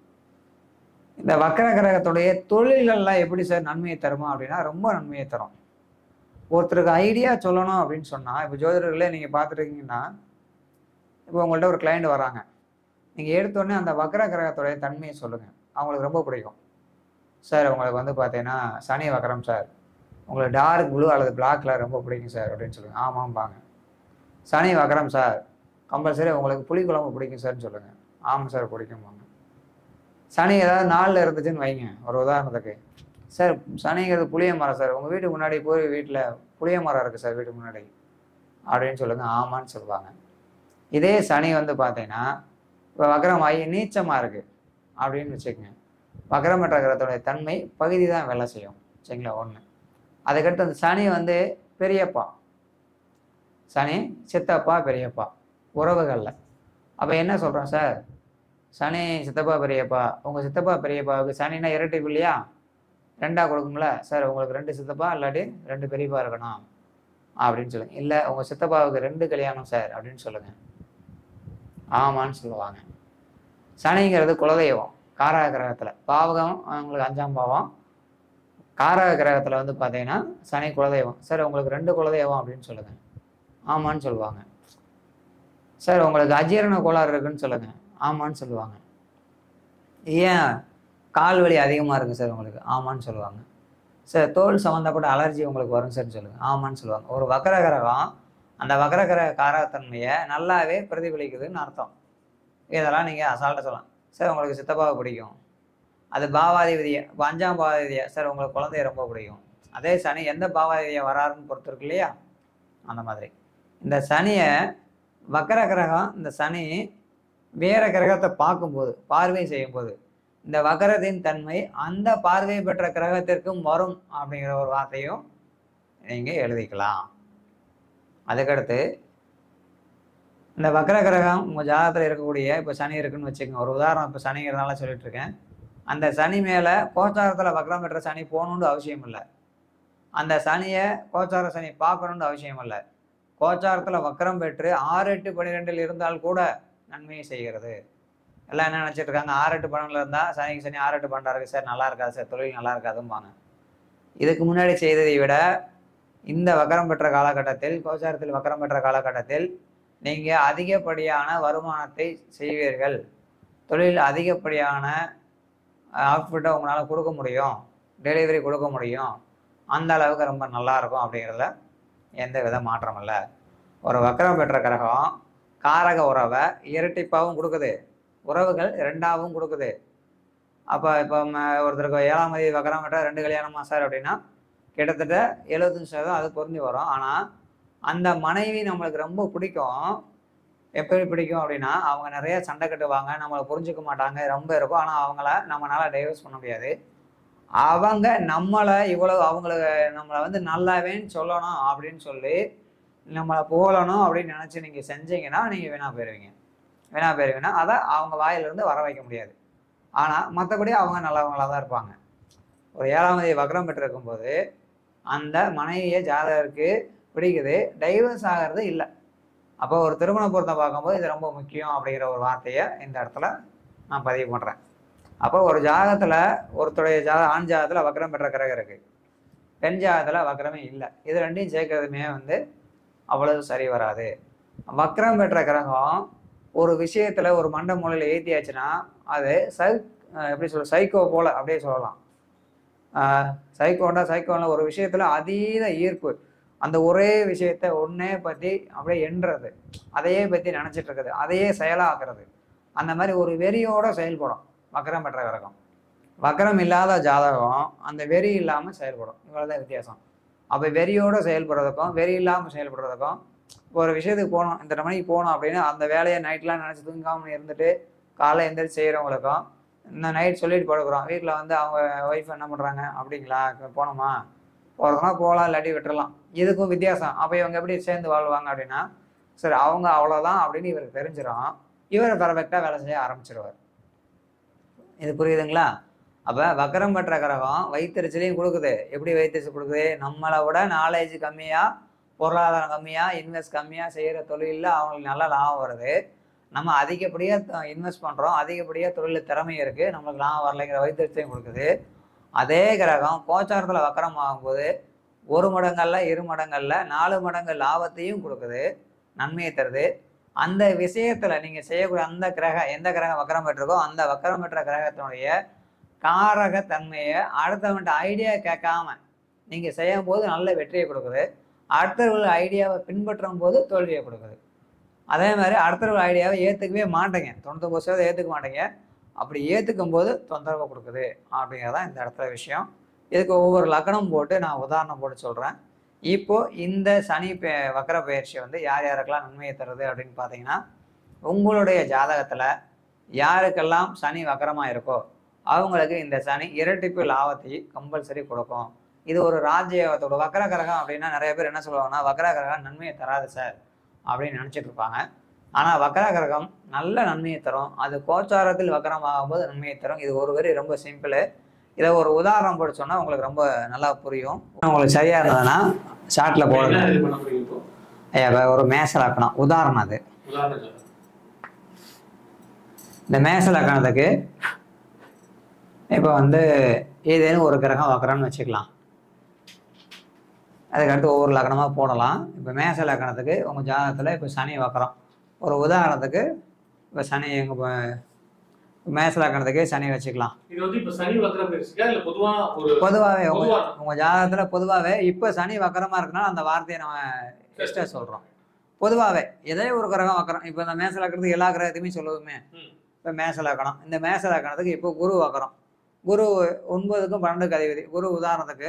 [SPEAKER 1] இந்த வக்கர கிரகத்துடைய தொழில்கள்லாம் எப்படி சார் நன்மையை தருமா அப்படின்னா ரொம்ப நன்மையை தரும் ஒருத்தருக்கு ஐடியா சொல்லணும் அப்படின்னு சொன்னால் இப்போ ஜோதிடர்களே நீங்கள் பார்த்துருக்கீங்கன்னா இப்போ உங்கள்ட்ட ஒரு கிளைண்ட் வராங்க நீங்கள் எடுத்தோடனே அந்த வக்கர கிரகத்துடைய தன்மையை சொல்லுங்கள் அவங்களுக்கு ரொம்ப பிடிக்கும் சார் உங்களுக்கு வந்து பார்த்தீங்கன்னா சனி வக்கரம் சார் உங்களுக்கு டார்க் ப்ளூ அல்லது பிளாக் கலர் ரொம்ப பிடிக்கும் சார் அப்படின்னு சொல்லுங்கள் ஆமாம்பாங்க சனி வக்கரம் சார் கம்பல்சரி உங்களுக்கு புளிக்குழம்பு பிடிக்கும் சார்னு சொல்லுங்கள் ஆமாம் சார் பிடிக்கும்பாங்க சனி ஏதாவது நாளில் இருந்துச்சுன்னு வைங்க ஒரு உதாரணத்துக்கு சார் சனிங்கிறது புளிய மரம் சார் உங்கள் வீட்டுக்கு முன்னாடி போய் வீட்டில் புளிய மரம் இருக்குது சார் வீட்டுக்கு முன்னாடி அப்படின்னு சொல்லுங்கள் ஆமான்னு சொல்லுவாங்க இதே சனி வந்து பார்த்தீங்கன்னா இப்போ வக்கரமாகி நீச்சமாக இருக்குது அப்படின்னு வச்சுக்கோங்க வக்கரம் பெற்ற கிரகத்துடைய தன்மை பகுதி தான் வேலை செய்யும் சரிங்களா ஒன்று அதுக்கடுத்து அந்த சனி வந்து பெரியப்பா சனி சித்தப்பா பெரியப்பா உறவுகளில் அப்போ என்ன சொல்கிறோம் சார் சனி சித்தப்பா பெரியப்பா உங்கள் சித்தப்பா பெரியப்பாவுக்கு சனினா இரட்டிப்பு இல்லையா ரெண்டாக கொடுக்கும்ல சார் உங்களுக்கு ரெண்டு சித்தப்பா இல்லாட்டி ரெண்டு பெரியப்பா இருக்கணும் அப்படின்னு சொல்லுங்க இல்லை உங்கள் சித்தப்பாவுக்கு ரெண்டு கல்யாணம் சார் அப்படின்னு சொல்லுங்க ஆமான்னு சொல்லுவாங்க சனிங்கிறது குலதெய்வம் காரக கிரகத்தில் பாவகம் அவங்களுக்கு அஞ்சாம் பாவம் காரக கிரகத்தில் வந்து பார்த்தீங்கன்னா சனி குலதெய்வம் சார் உங்களுக்கு ரெண்டு குலதெய்வம் அப்படின்னு சொல்லுங்க ஆமான்னு சொல்லுவாங்க சார் உங்களுக்கு அஜீரண கோளாறு இருக்குன்னு சொல்லுங்க ஆமான்னு சொல்லுவாங்க ஏன் கால் வலி அதிகமாக இருக்குது சார் உங்களுக்கு ஆமான்னு சொல்லுவாங்க சார் தோல் சம்மந்தப்பட்ட அலர்ஜி உங்களுக்கு வரும் சார்னு சொல்லுங்க ஆமான்னு சொல்லுவாங்க ஒரு வக்கர கிரகம் அந்த வக்கர கிரக காரகத்தன்மையை நல்லாவே பிரதிபலிக்குதுன்னு அர்த்தம் இதெல்லாம் நீங்கள் அசால்ட்டாக சொல்லலாம் சார் உங்களுக்கு சித்தப்பாவை பிடிக்கும் அது பாவாதிபதியை இப்போ அஞ்சாம் பாவாதிபதியை சார் உங்களுக்கு குழந்தைய ரொம்ப பிடிக்கும் அதே சனி எந்த பாவாதிபதியை வராருன்னு பொறுத்து இருக்கு இல்லையா அந்த மாதிரி இந்த சனியை வக்கர கிரகம் இந்த சனி வேற கிரகத்தை பார்க்கும்போது பார்வை செய்யும்போது இந்த வக்கரத்தின் தன்மை அந்த பார்வை பெற்ற கிரகத்திற்கும் வரும் அப்படிங்கிற ஒரு வார்த்தையும் நீங்கள் எழுதிக்கலாம் அதுக்கடுத்து இந்த வக்கர கிரகம் உங்கள் ஜாதகத்தில் இருக்கக்கூடிய இப்போ சனி இருக்குன்னு வச்சுக்கோங்க ஒரு உதாரணம் இப்போ சனிங்கிறதுனால சொல்லிட்டு இருக்கேன் அந்த சனி மேலே கோச்சாரத்தில் வக்ரம் பெற்ற சனி போகணுன்னு அவசியம் இல்லை அந்த சனியை கோச்சார சனி பார்க்கணுன்னு அவசியம் இல்லை கோச்சாரத்தில் வக்ரம் பெற்று ஆறு எட்டு பன்னிரெண்டில் இருந்தால் கூட நன்மையை செய்கிறது எல்லாம் என்ன நினச்சிட்டு இருக்காங்க ஆறு எட்டு பன்னெண்டில் இருந்தால் சனிக்கு சனி ஆறு எட்டு பன்னெண்டா இருக்கு சார் நல்லா இருக்காது சார் தொழில் நல்லா இருக்காதும்பாங்க இதுக்கு முன்னாடி செய்ததை விட இந்த வக்கரம் பெற்ற காலகட்டத்தில் கோச்சாரத்தில் வக்கரம் பெற்ற காலகட்டத்தில் நீங்கள் அதிகப்படியான வருமானத்தை செய்வீர்கள் தொழில் அதிகப்படியான அவுட்ஃபிட்டை உங்களால் கொடுக்க முடியும் டெலிவரி கொடுக்க முடியும் அந்த அளவுக்கு ரொம்ப நல்லா இருக்கும் அப்படிங்கிறதுல எந்த வித மாற்றம் இல்லை ஒரு வக்கரம் பெற்ற கிரகம் காரக உறவை இரட்டிப்பாகவும் கொடுக்குது உறவுகள் ரெண்டாவும் கொடுக்குது அப்போ இப்போ ம- ஒருத்தருக்கு ஏழாம் தேதி வக்கரம் பெற்ற ரெண்டு கல்யாணமா சார் அப்படின்னா கிட்டத்தட்ட எழுபத்தஞ்சு சதவீதம் அது பொருந்தி வரும் ஆனால் அந்த மனைவி நம்மளுக்கு ரொம்ப பிடிக்கும் எப்படி பிடிக்கும் அப்படின்னா அவங்க நிறைய சண்டை கட்டுவாங்க நம்மளை புரிஞ்சுக்க மாட்டாங்க ரொம்ப இருக்கும் ஆனால் அவங்கள நம்மளால டைவர்ஸ் பண்ண முடியாது அவங்க நம்மளை இவ்வளவு அவங்களுக்கு நம்மளை வந்து நல்லாவேன்னு சொல்லணும் அப்படின்னு சொல்லி நம்மளை புகழணும் அப்படின்னு நினச்சி நீங்கள் செஞ்சீங்கன்னா நீங்கள் வீணா போயிடுவீங்க வீணா போயிருவீங்கன்னா அதை அவங்க வாயிலிருந்து வர வைக்க முடியாது ஆனால் மற்றபடி அவங்க நல்லவங்களாக தான் இருப்பாங்க ஒரு ஏழாம் தேதி வக்ரம் பெற்றிருக்கும் போது அந்த மனைவியை ஜாதகருக்கு பிடிக்குது டைவர்ஸ் ஆகிறது இல்லை அப்போ ஒரு திருமண பொருத்தம் பார்க்கும்போது இது ரொம்ப முக்கியம் அப்படிங்கிற ஒரு வார்த்தையை இந்த இடத்துல நான் பதிவு பண்ணுறேன் அப்போ ஒரு ஜாதகத்தில் ஒருத்தருடைய ஜாத ஆண் ஜாதகத்தில் வக்ரம் பெற்ற கிரகம் இருக்குது பெண் ஜாதகத்தில் வக்ரமே இல்லை இது ரெண்டையும் சேர்க்கறதுமே வந்து அவ்வளவு சரி வராது வக்ரம் பெற்ற கிரகம் ஒரு விஷயத்துல ஒரு மண்ட மூலையில் ஏற்றியாச்சுன்னா அது சை அஹ் எப்படி சொல்ல சைக்கோ போல அப்படியே சொல்லலாம் சைக்கோண்டா சைக்கோல ஒரு விஷயத்துல அதீத ஈர்ப்பு அந்த ஒரே விஷயத்த ஒன்னே பத்தி அப்படியே எண்றது அதையே பத்தி நினைச்சிட்டு இருக்குது அதையே செயலாக்குறது அந்த மாதிரி ஒரு வெறியோட செயல்படும் வக்ரம் பெற்ற கிரகம் வக்ரம் இல்லாத ஜாதகம் அந்த வெறி இல்லாம செயல்படும் இவ்வளவுதான் வித்தியாசம் அப்ப வெறியோட செயல்படுறதுக்கும் வெறி இல்லாம செயல்படுறதுக்கும் இப்போ ஒரு விஷயத்துக்கு போகணும் இந்த மணிக்கு போகணும் அப்படின்னு அந்த வேலையை நைட்லாம் நினச்சி தூங்காம இருந்துட்டு காலை எந்திரிச்சு செய்கிறவங்களுக்கும் இந்த நைட் சொல்லிட்டு படுக்கிறோம் வீட்டில் வந்து அவங்க ஒய்ஃப் என்ன பண்ணுறாங்க அப்படிங்களா இப்ப போகணுமா போகிறதுனா போகலாம் இல்லாட்டி விட்டுறலாம் இதுக்கும் வித்தியாசம் அப்போ இவங்க எப்படி சேர்ந்து வாழ்வாங்க அப்படின்னா சரி அவங்க அவ்வளோதான் அப்படின்னு இவருக்கு தெரிஞ்சிடும் இவர் பர்ஃபெக்டாக வேலை செய்ய ஆரம்பிச்சிருவார் இது புரியுதுங்களா அப்போ வக்கரம் பெற்ற கிரகம் வைத்தறிச்சலையும் கொடுக்குது எப்படி வைத்தறிச்சல் கொடுக்குது நம்மளை விட நாலேஜ் கம்மியாக பொருளாதாரம் கம்மியாக இன்வெஸ்ட் கம்மியாக செய்கிற தொழிலில் அவங்களுக்கு நல்ல லாபம் வருது நம்ம அதிகப்படியாக இன்வெஸ்ட் பண்ணுறோம் அதிகப்படியாக தொழிலில் திறமை இருக்குது நம்மளுக்கு லாபம் வரலைங்கிற வைத்தறிச்சலையும் கொடுக்குது அதே கிரகம் கோச்சாரத்தில் வக்கரம் ஆகும்போது ஒரு மடங்கள்ல இரு மடங்கள்ல நாலு மடங்கு லாபத்தையும் கொடுக்குது நன்மையை தருது அந்த விஷயத்துல நீங்க செய்யக்கூடிய அந்த கிரகம் எந்த கிரகம் வக்கரம் பெற்றிருக்கோ அந்த வக்கரம் பெற்ற கிரகத்தினுடைய காரக தன்மையை அடுத்தவன்ட்ட ஐடியா கேட்காம நீங்க செய்யும் போது நல்ல வெற்றியை கொடுக்குது அடுத்தவர்கள் ஐடியாவை பின்பற்றும் போது தோல்வியை கொடுக்குது அதே மாதிரி அடுத்தவர்கள் ஐடியாவை ஏற்றுக்கவே மாட்டேங்க தொண்ணூத்தொம்பது சதவீதம் ஏற்றுக்க மாட்டேங்க அப்படி ஏற்றுக்கும் போது தொந்தரவை கொடுக்குது அப்படிங்கிறதான் இந்த இடத்துல விஷயம் இதுக்கு ஒவ்வொரு லக்னம் போட்டு நான் உதாரணம் போட்டு சொல்கிறேன் இப்போ இந்த சனி பெ வக்கர பயிற்சி வந்து யார் யாருக்கெல்லாம் நன்மையை தருது அப்படின்னு பார்த்தீங்கன்னா உங்களுடைய ஜாதகத்தில் யாருக்கெல்லாம் சனி வக்கரமாக இருக்கோ அவங்களுக்கு இந்த சனி இரட்டிப்பு லாபத்தை கம்பல்சரி கொடுக்கும் இது ஒரு ராஜ்யத்தோட வக்கர கிரகம் அப்படின்னா நிறைய பேர் என்ன சொல்லுவாங்கன்னா வக்கர கிரகம் நன்மையை தராது சார் அப்படின்னு நினச்சிட்டு இருப்பாங்க ஆனால் வக்கர கிரகம் நல்ல நன்மையை தரும் அது கோச்சாரத்தில் வக்கரம் ஆகும்போது நன்மையை தரும் இது ஒரு வரி ரொம்ப சிம்பிள் இதை ஒரு உதாரணம் போட்டு சொன்னா உங்களுக்கு ரொம்ப நல்லா புரியும் உங்களுக்கு சரியா இருந்ததுன்னா ஷார்ட்ல
[SPEAKER 2] என்ன
[SPEAKER 1] போடுங்க
[SPEAKER 2] இது பண்ண போறீங்க இப்போ
[SPEAKER 1] ஐயா, இப்ப ஒரு மேச லக்கணம் உதாரணம் அது
[SPEAKER 2] உதாரணம் சொல்லுங்க
[SPEAKER 1] இந்த மேச லக்கணத்துக்கு இப்போ வந்து ஏதேனும் ஒரு கிரகம் வக்கரம்னு வச்சுக்கலாம் அதுக்கடுத்து ஒவ்வொரு லக்னமாக போடலாம் இப்போ மேச லக்னத்துக்கு உங்கள் ஜாதகத்தில் இப்போ சனி வக்கரம் ஒரு உதாரணத்துக்கு இப்போ சனி எங்கள் மேச லக்னத்துக்கு சனி வச்சுக்கலாம்
[SPEAKER 2] இது வந்து இப்ப சனி வக்கரம் பேசுக்கா இல்ல பொதுவா ஒரு
[SPEAKER 1] பொதுவாகவே உங்கள்
[SPEAKER 2] பொதுவா
[SPEAKER 1] உங்கள் ஜாதகத்தில் பொதுவாகவே இப்போ சனி வக்கரமாக இருக்குன்னா அந்த வார்த்தையை நம்ம எக்ஸ்ட்ரா சொல்கிறோம் பொதுவாகவே எதே ஒரு கிரகம் வக்கரம் இப்போ இந்த மேச லக்கணத்துக்கு எல்லா கிரகத்தையுமே சொல்லுவோமே
[SPEAKER 2] ம்.
[SPEAKER 1] இப்போ மேச லக்கணம் இந்த மேச லக்கணத்துக்கு இப்போ குரு வக்கரம் குரு ஒன்பதுக்கும் பன்னெண்டுக்கு அதிபதி குரு உதாரணத்துக்கு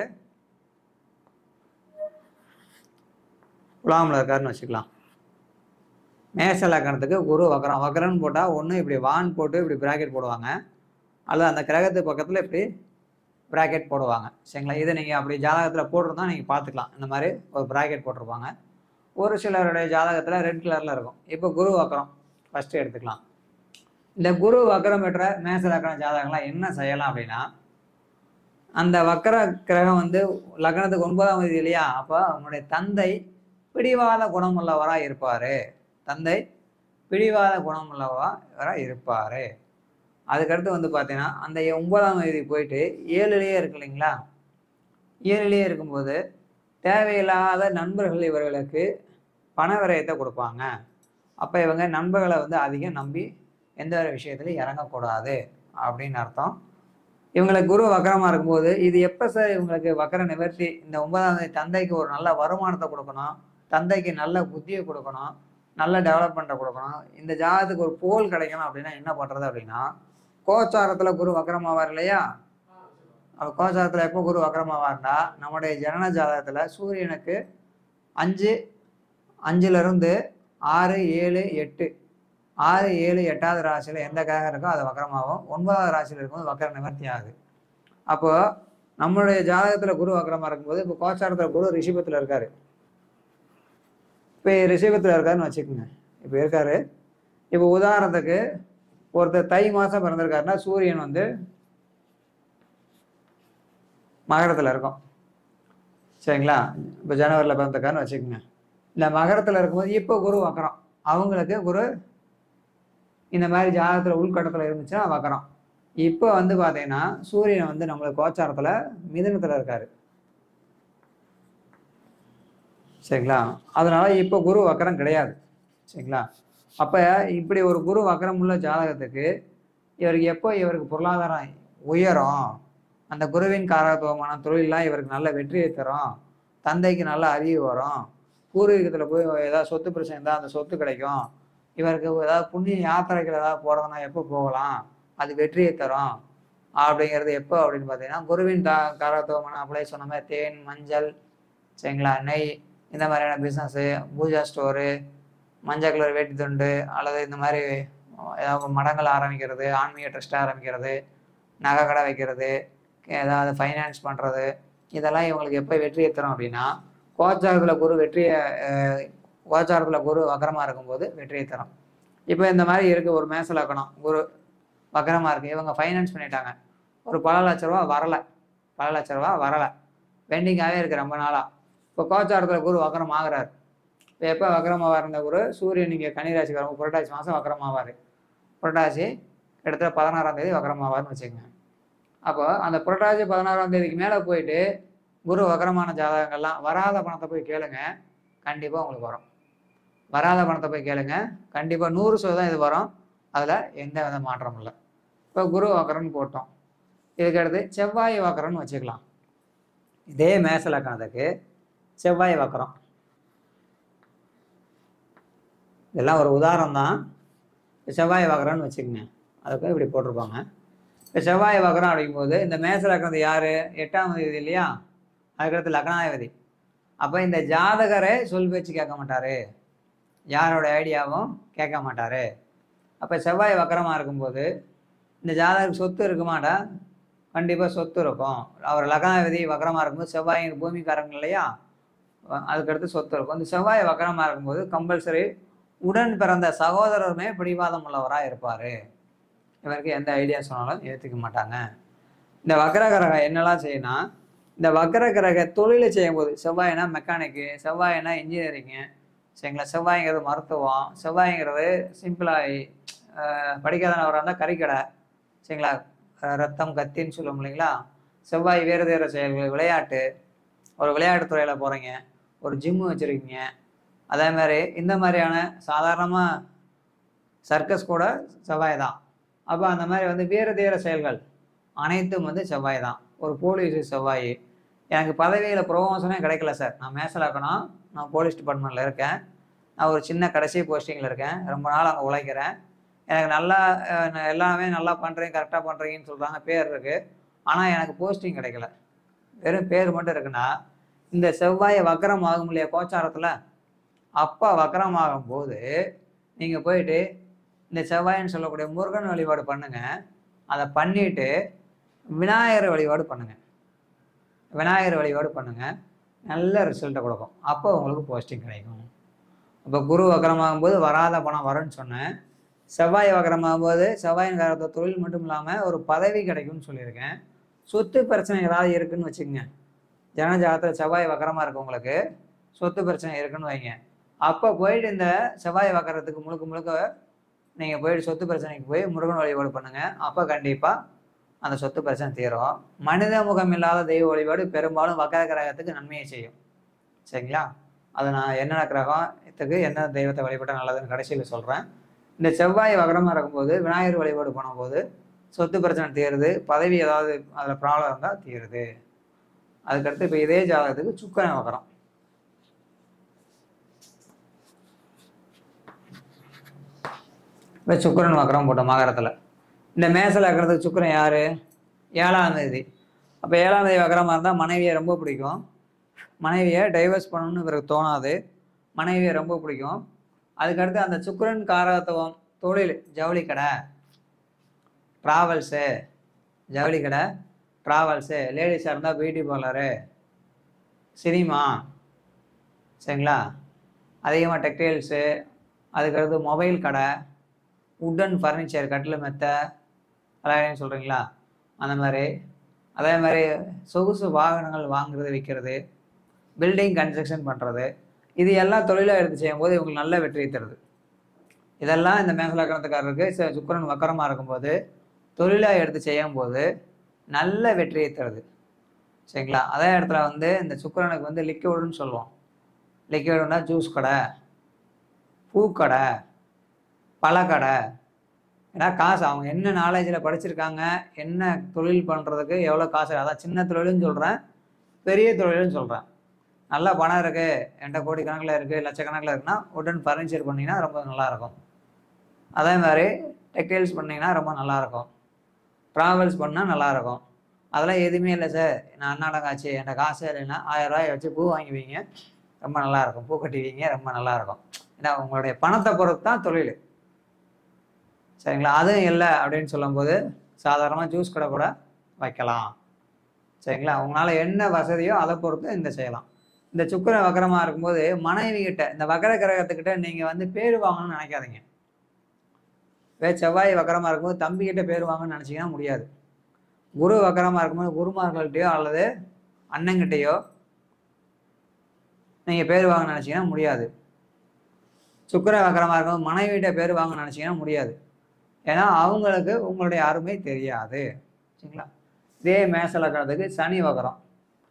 [SPEAKER 1] உலாமில் இருக்காருன்னு வச்சுக்கலாம் மேச லக்கணத்துக்கு குரு வக்கரம் வக்கரம்னு போட்டால் ஒன்று இப்படி வான் போட்டு இப்படி பிராக்கெட் போடுவாங்க அல்லது அந்த கிரகத்து பக்கத்தில் இப்படி பிராக்கெட் போடுவாங்க சரிங்களா இதை நீங்கள் அப்படி ஜாதகத்தில் போட்டிருந்தா நீங்கள் பார்த்துக்கலாம் இந்த மாதிரி ஒரு பிராக்கெட் போட்டிருப்பாங்க ஒரு சிலருடைய ஜாதகத்தில் ரெட் கலரில் இருக்கும் இப்போ குரு வக்கரம் ஃபஸ்ட்டு எடுத்துக்கலாம் இந்த குரு வக்கரம் பெற்ற மேச லக்கண ஜாதகங்கள்லாம் என்ன செய்யலாம் அப்படின்னா அந்த வக்கர கிரகம் வந்து லக்னத்துக்கு ஒன்பதாம் தேதி இல்லையா அப்போ அவனுடைய தந்தை பிடிவாத குணமுள்ளவராக இருப்பார் தந்தை பிடிவாத குணமுள்ளவராக இருப்பார் அதுக்கடுத்து வந்து பார்த்தீங்கன்னா அந்த ஒன்பதாம் தேதி போயிட்டு ஏழுலேயே இருக்கு இல்லைங்களா ஏழுலேயே இருக்கும்போது தேவையில்லாத நண்பர்கள் இவர்களுக்கு பண விரயத்தை கொடுப்பாங்க அப்போ இவங்க நண்பர்களை வந்து அதிகம் நம்பி எந்த ஒரு விஷயத்துலையும் இறங்கக்கூடாது அப்படின்னு அர்த்தம் இவங்களுக்கு குரு வக்கரமாக இருக்கும்போது இது எப்போ சார் இவங்களுக்கு வக்கர நிவர்த்தி இந்த ஒன்பதாம் தேதி தந்தைக்கு ஒரு நல்ல வருமானத்தை கொடுக்கணும் தந்தைக்கு நல்ல புத்தியை கொடுக்கணும் நல்ல டெவலப்மெண்ட்டை கொடுக்கணும் இந்த ஜாதகத்துக்கு ஒரு புகழ் கிடைக்கணும் அப்படின்னா என்ன பண்ணுறது அப்படின்னா கோச்சாரத்தில் குரு வக்கரமாவார் இல்லையா அப்போ கோச்சாரத்தில் எப்போ குரு வக்கரமாவார்னா நம்முடைய ஜனன ஜாதகத்தில் சூரியனுக்கு அஞ்சு அஞ்சுலேருந்து ஆறு ஏழு எட்டு ஆறு ஏழு எட்டாவது ராசியில் எந்த கிரகம் இருக்கோ அது வக்கரமாகும் ஒன்பதாவது ராசியில் இருக்கும்போது வக்கர நிவர்த்தி ஆகுது அப்போ நம்மளுடைய ஜாதகத்தில் குரு வக்கரமாக இருக்கும்போது இப்போ கோச்சாரத்தில் குரு ரிஷபத்தில் இருக்காரு இப்போ ரிஷபத்தில் இருக்காருன்னு வச்சுக்கோங்க இப்போ இருக்காரு இப்போ உதாரணத்துக்கு ஒருத்தர் தை மாதம் பிறந்திருக்காருன்னா சூரியன் வந்து மகரத்தில் இருக்கும் சரிங்களா இப்போ ஜனவரியில் பிறந்திருக்காருன்னு வச்சுக்கோங்க இந்த மகரத்தில் இருக்கும்போது இப்போ குரு வக்கரம் அவங்களுக்கு குரு இந்த மாதிரி ஜாதகத்தில் உள்கட்டத்தில் இருந்துச்சுன்னா வக்கரம் இப்போ வந்து பார்த்தீங்கன்னா சூரியன் வந்து நம்மளுக்கு கோச்சாரத்தில் மிதுனத்தில் இருக்காரு சரிங்களா அதனால இப்போ குரு வக்கரம் கிடையாது சரிங்களா அப்போ இப்படி ஒரு குரு வக்கரம் உள்ள ஜாதகத்துக்கு இவருக்கு எப்போ இவருக்கு பொருளாதாரம் உயரும் அந்த குருவின் காரகத்துவமான தொழிலெலாம் இவருக்கு நல்ல வெற்றியை தரும் தந்தைக்கு நல்ல அறிவு வரும் பூர்வீகத்தில் போய் ஏதாவது சொத்து பிரச்சனை இருந்தால் அந்த சொத்து கிடைக்கும் இவருக்கு ஏதாவது புண்ணிய யாத்திரைகள் ஏதாவது போகிறதுனா எப்போ போகலாம் அது வெற்றியை தரும் அப்படிங்கிறது எப்போ அப்படின்னு பார்த்தீங்கன்னா குருவின் கா காரகத்துவமான அப்படியே சொன்ன மாதிரி தேன் மஞ்சள் சரிங்களா நெய் இந்த மாதிரியான பிஸ்னஸ்ஸு பூஜா ஸ்டோரு மஞ்சள் கலர் வேட்டி துண்டு அல்லது இந்த மாதிரி ஏதாவது மடங்கள் ஆரம்பிக்கிறது ஆன்மீக ட்ரஸ்ட் ஆரம்பிக்கிறது நகை கடை வைக்கிறது ஏதாவது ஃபைனான்ஸ் பண்ணுறது இதெல்லாம் இவங்களுக்கு எப்போ வெற்றியை தரும் அப்படின்னா கோச்சாரத்தில் குரு வெற்றியை அஹ், கோச்சாரத்தில் குரு வக்கரமாக இருக்கும்போது வெற்றியை தரும் இப்போ இந்த மாதிரி இருக்குது ஒரு மேச லக்கணம் குரு வக்கரமாக இருக்குது இவங்க ஃபைனான்ஸ் பண்ணிட்டாங்க ஒரு பல லட்ச ரூபா வரலை பல லட்ச ரூபா வரலை பெண்டிங்காகவே இருக்குது ரொம்ப நாளாக இப்போ கோச்சாரத்தில் குரு வக்கரம் ஆகுறாரு இப்போ எப்போ வக்கரமாக இருந்த குரு சூரியன் இங்கே கன்னிராசிக்காரங்க புரட்டாசி மாதம் வக்கரமாவார் புரட்டாசி கிட்டத்தட்ட பதினாறாம் தேதி வக்கரமாவார்னு வச்சுக்கோங்க அப்போ அந்த புரட்டாசி பதினாறாம் தேதிக்கு மேலே போயிட்டு குரு வக்கரமான ஜாதகங்கள்லாம் வராத பணத்தை போய் கேளுங்க கண்டிப்பாக உங்களுக்கு வரும் வராத பணத்தை போய் கேளுங்க கண்டிப்பாக நூறு சதவீதம் இது வரும் அதில் எந்த வித மாற்றமும் இல்லை இப்போ குரு வக்கரம்னு போட்டோம் இதுக்கு அடுத்து செவ்வாய் வக்கரம்னு வச்சுக்கலாம் இதே மேச லக்கணத்துக்கு செவ்வாய் வக்கரம் இதெல்லாம் ஒரு உதாரணம் தான் செவ்வாய் வக்கரம்னு வச்சுக்கோங்க அதுக்கு இப்படி போட்டிருப்பாங்க இப்போ செவ்வாய் வக்கரம் அப்படிங்கும்போது இந்த மேச லக்னத்து யார் எட்டாம் தேதி இல்லையா அதுக்கடுத்து லக்னாதிபதி அப்போ இந்த ஜாதகரே சொல் பேச்சு கேட்க மாட்டார் யாரோட ஐடியாவும் கேட்க மாட்டார் அப்போ செவ்வாய் வக்கரமாக இருக்கும்போது இந்த ஜாதகருக்கு சொத்து இருக்குமாடா கண்டிப்பாக சொத்து இருக்கும் அவர் லக்னாதிபதி வக்கரமாக இருக்கும்போது செவ்வாய் பூமிக்காரங்க இல்லையா அஹ் அதுக்கடுத்து சொத்து இருக்கும் இந்த செவ்வாய் வக்கரமாக இருக்கும்போது கம்பல்சரி உடன் பிறந்த சகோதரருமே பிடிவாதம் உள்ளவராக இருப்பார் இவருக்கு எந்த ஐடியா சொன்னாலும் ஏற்றுக்க மாட்டாங்க இந்த வக்கர கிரகம் என்னெல்லாம் செய்யணும் இந்த வக்கர கிரக தொழிலை செய்யும்போது செவ்வாய்னா மெக்கானிக்கு செவ்வாய்னா இன்ஜினியரிங்கு சரிங்களா செவ்வாய்ங்கிறது மருத்துவம் செவ்வாய்ங்கிறது சிம்பிளாக படிக்காதவராக இருந்தால் கறிக்கடை சரிங்களா அஹ் ரத்தம் கத்தின்னு சொல்லுவோம் இல்லைங்களா செவ்வாய் வேறு வேறு செயல்கள் விளையாட்டு ஒரு விளையாட்டுத் துறையில் போகிறீங்க ஒரு ஜிம்மு வச்சுருக்கீங்க அதே மாதிரி இந்த மாதிரியான சாதாரணமாக சர்க்கஸ் கூட செவ்வாய் தான் அப்போ அந்த மாதிரி வந்து வேறு தீர செயல்கள் அனைத்தும் வந்து செவ்வாய் தான் ஒரு போலீஸு செவ்வாய் எனக்கு பதவியில் ப்ரொமோஷனே கிடைக்கல சார் நான் மேசலாக்கணும் நான் போலீஸ் டிபார்ட்மெண்ட்டில் இருக்கேன் நான் ஒரு சின்ன கடைசி போஸ்டிங்கில் இருக்கேன் ரொம்ப நாள் அங்கே உழைக்கிறேன் எனக்கு நல்லா அஹ், நான் எல்லாமே நல்லா பண்ணுறீங்க கரெக்டாக பண்ணுறீங்கன்னு சொல்கிறாங்க பேர் இருக்குது ஆனால் எனக்கு போஸ்டிங் கிடைக்கல வெறும் பேர் மட்டும் இருக்குன்னா இந்த செவ்வாய் வக்கரம் ஆகும் இல்லையா கோச்சாரத்தில் அப்போ வக்கரம் ஆகும்போது நீங்கள் போயிட்டு இந்த செவ்வாயின்னு சொல்லக்கூடிய முருகன் வழிபாடு பண்ணுங்க அதை பண்ணிட்டு விநாயகர் வழிபாடு பண்ணுங்க விநாயகர் வழிபாடு பண்ணுங்க நல்ல ரிசல்ட்டை கொடுக்கும் அப்போ உங்களுக்கு போஸ்டிங் கிடைக்கும் இப்போ குரு வக்கரமாகும் போது வராத பணம் வரும்னு சொன்னேன் செவ்வாய் வக்கரமாகும் போது செவ்வாயின் காரத்தை தொழில் மட்டும் இல்லாமல் ஒரு பதவி கிடைக்கும்னு சொல்லியிருக்கேன் சொத்து பிரச்சனை ஏதாவது இருக்குன்னு வச்சுக்கோங்க ஜனஜாதத்தில் செவ்வாய் வக்கரமாக இருக்கு உங்களுக்கு சொத்து பிரச்சனை இருக்குன்னு வைங்க அப்போ போயிட்டு இந்த செவ்வாய் வக்கரத்துக்கு முழுக்க முழுக்க நீங்கள் போயிட்டு சொத்து பிரச்சனைக்கு போய் முருகன் வழிபாடு பண்ணுங்க அப்போ கண்டிப்பாக அந்த சொத்து பிரச்சனை தீரும் மனித முகம் இல்லாத தெய்வ வழிபாடு பெரும்பாலும் வக்கர கிரகத்துக்கு நன்மையை செய்யும் சரிங்களா அது நான் என்னென்ன கிரகத்துக்கு என்ன தெய்வத்தை வழிபட்டால் நல்லதுன்னு கடைசியில் சொல்கிறேன் இந்த செவ்வாய் வக்கரமாக இருக்கும்போது விநாயகர் வழிபாடு பண்ணும்போது சொத்து பிரச்சனை தீருது பதவி ஏதாவது அதில் ப்ராப்ளம் இருந்தால் தீருது அதுக்கடுத்து இப்போ இதே ஜாதகத்துக்கு சுக்கரன் வக்கரம் இப்போ சுக்கரன் வக்கரம் போட்டோம் மகரத்தில் இந்த மேசல் இருக்கிறதுக்கு சுக்கரன் யார் ஏழாம் தேதி அப்போ ஏழாம் தேதி வக்கரமாக இருந்தால் மனைவியை ரொம்ப பிடிக்கும் மனைவியை டைவர்ஸ் பண்ணணும்னு இவருக்கு தோணாது மனைவியை ரொம்ப பிடிக்கும் அதுக்கடுத்து அந்த சுக்கிரன் காரகத்துவம் தொழில் ஜவுளி கடை ட்ராவல்ஸு ஜவுளி கடை ட்ராவல்ஸு லேடிஸாக இருந்தால் பியூட்டி பார்லரு சினிமா சரிங்களா அதிகமாக டெக்டைல்ஸு அதுக்கடுத்து மொபைல் கடை உட்டன் ஃபர்னிச்சர் கட்டில் மெத்தை அதான் சொல்கிறீங்களா அந்த மாதிரி அதே மாதிரி சொகுசு வாகனங்கள் வாங்குறது விற்கிறது பில்டிங் கன்ஸ்ட்ரக்ஷன் பண்ணுறது இது எல்லாம் தொழிலாக எடுத்து செய்யும்போது இவங்களுக்கு நல்ல வெற்றியை தருது இதெல்லாம் இந்த மேசலக்கணத்துக்காரருக்கு ச- சுக்கிரன் வக்கரமாக இருக்கும்போது தொழிலாக எடுத்து செய்யும்போது நல்ல வெற்றியை தருது சரிங்களா அதே இடத்துல வந்து இந்த சுக்கிரனுக்கு வந்து லிக்விடுன்னு சொல்லுவோம் லிக்விடுன்னா ஜூஸ் கடை பூக்கடை பழக்கடை ஏன்னா காசு அவங்க என்ன நாலேஜில் படிச்சிருக்காங்க என்ன தொழில் பண்ணுறதுக்கு எவ்வளோ காசு அதான் சின்ன தொழிலும் சொல்கிறேன் பெரிய தொழிலும் சொல்கிறேன் நல்ல பணம் இருக்குது என்கிட்ட கோடிக்கணக்கில் இருக்குது லட்சக்கணக்கில் இருக்குன்னா உடன் ஃபர்னிச்சர் பண்ணிங்கன்னா ரொம்ப நல்லாயிருக்கும் அதே மாதிரி டெக்டைல்ஸ் பண்ணிங்கன்னா ரொம்ப நல்லாயிருக்கும் ட்ராவல்ஸ் பண்ணால் நல்லாயிருக்கும் அதெல்லாம் எதுவுமே இல்லை சார் நான் அன்னாடம் காட்சி என்கிட்ட காசு இல்லைன்னா ஆயிரம் ரூபாய் வச்சு பூ வாங்கி வைங்க ரொம்ப நல்லாயிருக்கும் பூ கட்டி வைங்க ரொம்ப நல்லாயிருக்கும் ஏன்னா உங்களுடைய பணத்தை பொறுத்து தான் தொழில் சரிங்களா அதுவும் இல்லை அப்படின்னு சொல்லும்போது சாதாரணமாக ஜூஸ் கடை கூட வைக்கலாம் சரிங்களா உங்களால் என்ன வசதியோ அதை பொறுத்து இந்த செய்யலாம் இந்த சுக்கிரன் வக்கரமாக இருக்கும்போது மனைவி கிட்ட இந்த வக்கர கிரகத்துக்கிட்ட நீங்கள் வந்து பேர் வாங்கணும்னு நினைக்காதீங்க வே செவ்வாய் வக்கரமாக இருக்கும்போது தம்பிக்கிட்ட பேர் வாங்கணும்னு நினச்சிங்கன்னா முடியாது குரு வக்கரமாக இருக்கும்போது குருமார்கள்ட்டையோ அல்லது அண்ணங்கிட்டேயோ நீங்கள் பேர் வாங்க நினச்சிங்கன்னா முடியாது சுக்கிர வக்கரமாக இருக்கும்போது மனைவிகிட்ட பேர் வாங்க நினச்சிங்கன்னா முடியாது ஏன்னா அவங்களுக்கு உங்களுடைய அருமை தெரியாது சரிங்களா இதே மேச லக்கணத்துக்கு சனி வக்கரம்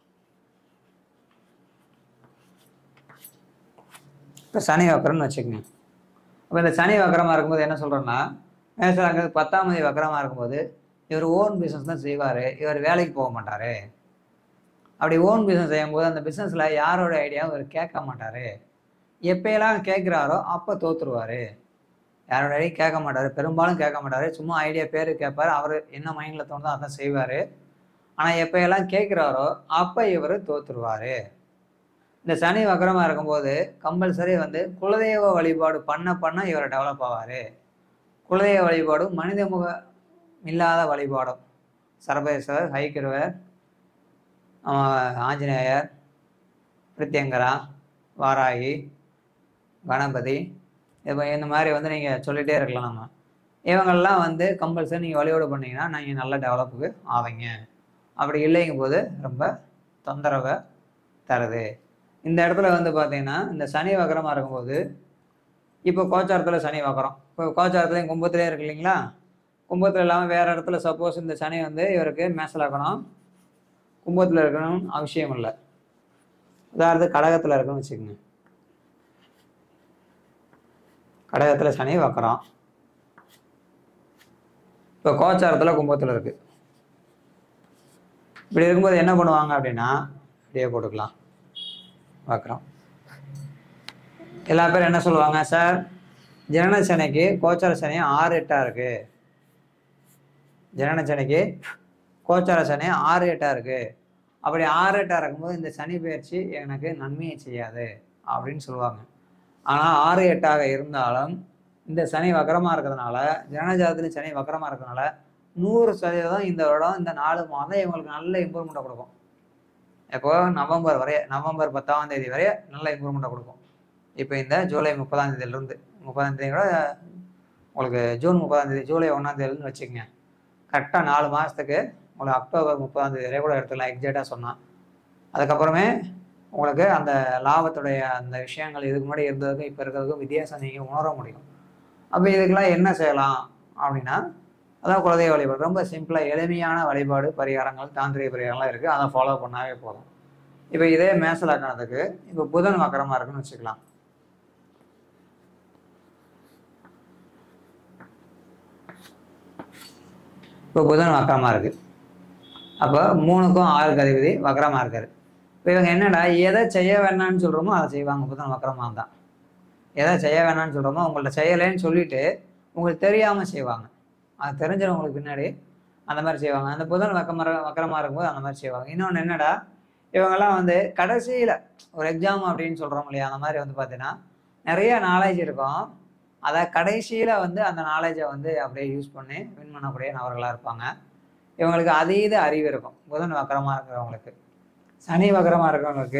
[SPEAKER 1] இப்போ சனி வக்கரம்னு வச்சுக்கோங்க அப்போ இந்த சனி வக்கரமாக இருக்கும்போது என்ன சொல்கிறேன்னா மேச லக்கணத்துக்கு பத்தாம் தேதி வக்கரமாக இருக்கும்போது இவர் ஓன் பிஸ்னஸ் தான் செய்வார் இவர் வேலைக்கு போக மாட்டார் அப்படி ஓன் பிஸ்னஸ் செய்யும்போது அந்த பிஸ்னஸில் யாரோட ஐடியாவும் இவர் கேட்க மாட்டார் எப்பயெல்லாம் கேட்குறாரோ அப்போ தோத்துருவார் யாரோட ஐடியா கேட்க மாட்டார் பெரும்பாலும் கேட்க மாட்டார் சும்மா ஐடியா பேர் கேட்பார் அவர் என்ன மைண்டில் தோணுதோ அதான் செய்வார் ஆனால் எப்பயெல்லாம் கேட்குறாரோ அப்போ இவர் தோத்துருவார் இந்த சனி வக்கரமாக இருக்கும்போது கம்பல்சரி வந்து குலதெய்வ வழிபாடு பண்ண பண்ண இவர் டெவலப் ஆவார் குலதெய்வ வழிபாடும் மனித முக இல்லாத வழிபாடும் சரபேஸ்வரர் ஹைக்கிருவர் ஆஹ் ஆஞ்சநேயர் பிரித்யங்கரா வாராகி கணபதி இப்போ இந்த மாதிரி வந்து நீங்கள் சொல்லிகிட்டே இருக்கலாம் நம்ம இவங்கெல்லாம் வந்து கம்பல்சரி நீங்கள் வழிபாடு பண்ணீங்கன்னா நீங்கள் நல்ல டெவலப்புக்கு ஆவீங்க அப்படி இல்லைங்கும் போது ரொம்ப தொந்தரவை தருது இந்த இடத்துல வந்து பார்த்தீங்கன்னா இந்த சனி வக்கரமாக இருக்கும்போது இப்போ கோச்சாரத்தில் சனி வக்கரம் இப்போ கோச்சாரத்துலேயும் கும்பத்துலேயே இருக்கு இல்லைங்களா கும்பத்தில் இல்லாமல் வேறு இடத்துல சப்போஸ் இந்த சனி வந்து இவருக்கு மேசலாக்கணும் கும்பத்தில் இருக்கணும்னு அவசியம் இல்லை உதாரணத்துக்கு கடகத்தில் இருக்குன்னு வச்சுக்கோங்க கடகத்தில் சனி வக்கரம் இப்போ கோச்சாரத்தில் கும்பத்தில் இருக்கு இப்படி இருக்கும்போது என்ன பண்ணுவாங்க அப்படின்னா இப்படியே போட்டுக்கலாம் வக்கரம் எல்லா பேரும் என்ன சொல்லுவாங்க சார் ஜனன சனிக்கு கோச்சார சனி ஆறு எட்டா இருக்கு ஜனன சனிக்கு கோச்சார சனி ஆறு எட்டா இருக்கு அப்படி ஆறு எட்டா இருக்கும்போது இந்த சனி பயிற்சி எனக்கு நன்மையை செய்யாது அப்படின்னு சொல்லுவாங்க ஆனால் ஆறு எட்டாக இருந்தாலும் இந்த சனி வக்கரமாக இருக்கிறதுனால ஜனனஜாதத்துல சனி வக்கரமாக இருக்கிறதுனால நூறு சதவீதம் இந்த வருடம் இந்த நாலு மாதம் இவங்களுக்கு நல்ல இம்ப்ரூவ்மெண்ட்டை கொடுக்கும் இப்போ நவம்பர் வரைய நவம்பர் பத்தாம் தேதி வரைய நல்ல இம்ப்ரூவ்மெண்ட்டை கொடுக்கும் இப்போ இந்த ஜூலை முப்பதாம் தேதியிலிருந்து முப்பதாம் தேதி கூட உங்களுக்கு ஜூன் முப்பதாம் தேதி ஜூலை ஒன்றாம் தேதியிலேருந்து வச்சுக்கோங்க கரெக்டாக நாலு மாதத்துக்கு உங்களுக்கு அக்டோபர் முப்பதாம் தேதி வரை கூட எடுத்துக்கலாம் எக்ஸாக்டாக சொன்னால் அதுக்கப்புறமே உங்களுக்கு அந்த லாபத்துடைய அந்த விஷயங்கள் இதுக்கு முன்னாடி இருந்ததுக்கும் இப்போ இருக்கிறதுக்கும் வித்தியாசம் நீங்கள் உணர முடியும் அப்போ இதுக்கெல்லாம் என்ன செய்யலாம் அப்படின்னா அதான் குலதெய்வ வழிபாடு ரொம்ப சிம்பிளாக எளிமையான வழிபாடு பரிகாரங்கள் தாந்திரிக பரிகாரம்லாம் இருக்குது அதை ஃபாலோ பண்ணாவே போதும் இப்போ இதே மேசலாக்கணத்துக்கு இப்போ புதன் வக்கரமாக இருக்குன்னு வச்சுக்கலாம் இப்போ புதன் வக்கரமாக இருக்குது அப்போ மூணுக்கும் ஆறுக்கு அதிபதி வக்கரமாக இருக்காரு இப்போ இவங்க என்னடா எதை செய்ய வேணாம்னு சொல்கிறோமோ அதை செய்வாங்க புதன் வக்கரமாக தான் எதை செய்ய வேணாம்னு சொல்கிறோமோ உங்கள்ட்ட செய்யலைன்னு சொல்லிட்டு உங்களுக்கு தெரியாமல் செய்வாங்க அது தெரிஞ்சவங்களுக்கு பின்னாடி அந்த மாதிரி செய்வாங்க அந்த புதன் வக்கமர வக்கரமாக இருக்கும்போது அந்த மாதிரி செய்வாங்க இன்னொன்று என்னடா இவங்கெல்லாம் வந்து கடைசியில் ஒரு எக்ஸாம் அப்படின்னு சொல்கிறோம் இல்லையா அந்த மாதிரி வந்து பார்த்தீங்கன்னா நிறைய நாலேஜ் இருக்கும் அதை கடைசியில் வந்து அந்த நாலேஜை வந்து அப்படியே யூஸ் பண்ணி வின் பண்ணக்கூடிய நபர்களாக இருப்பாங்க இவங்களுக்கு அதீத அறிவு இருக்கும் புதன் வக்கரமாக இருக்கிறவங்களுக்கு சனி வக்கரமாக இருக்கிறவங்களுக்கு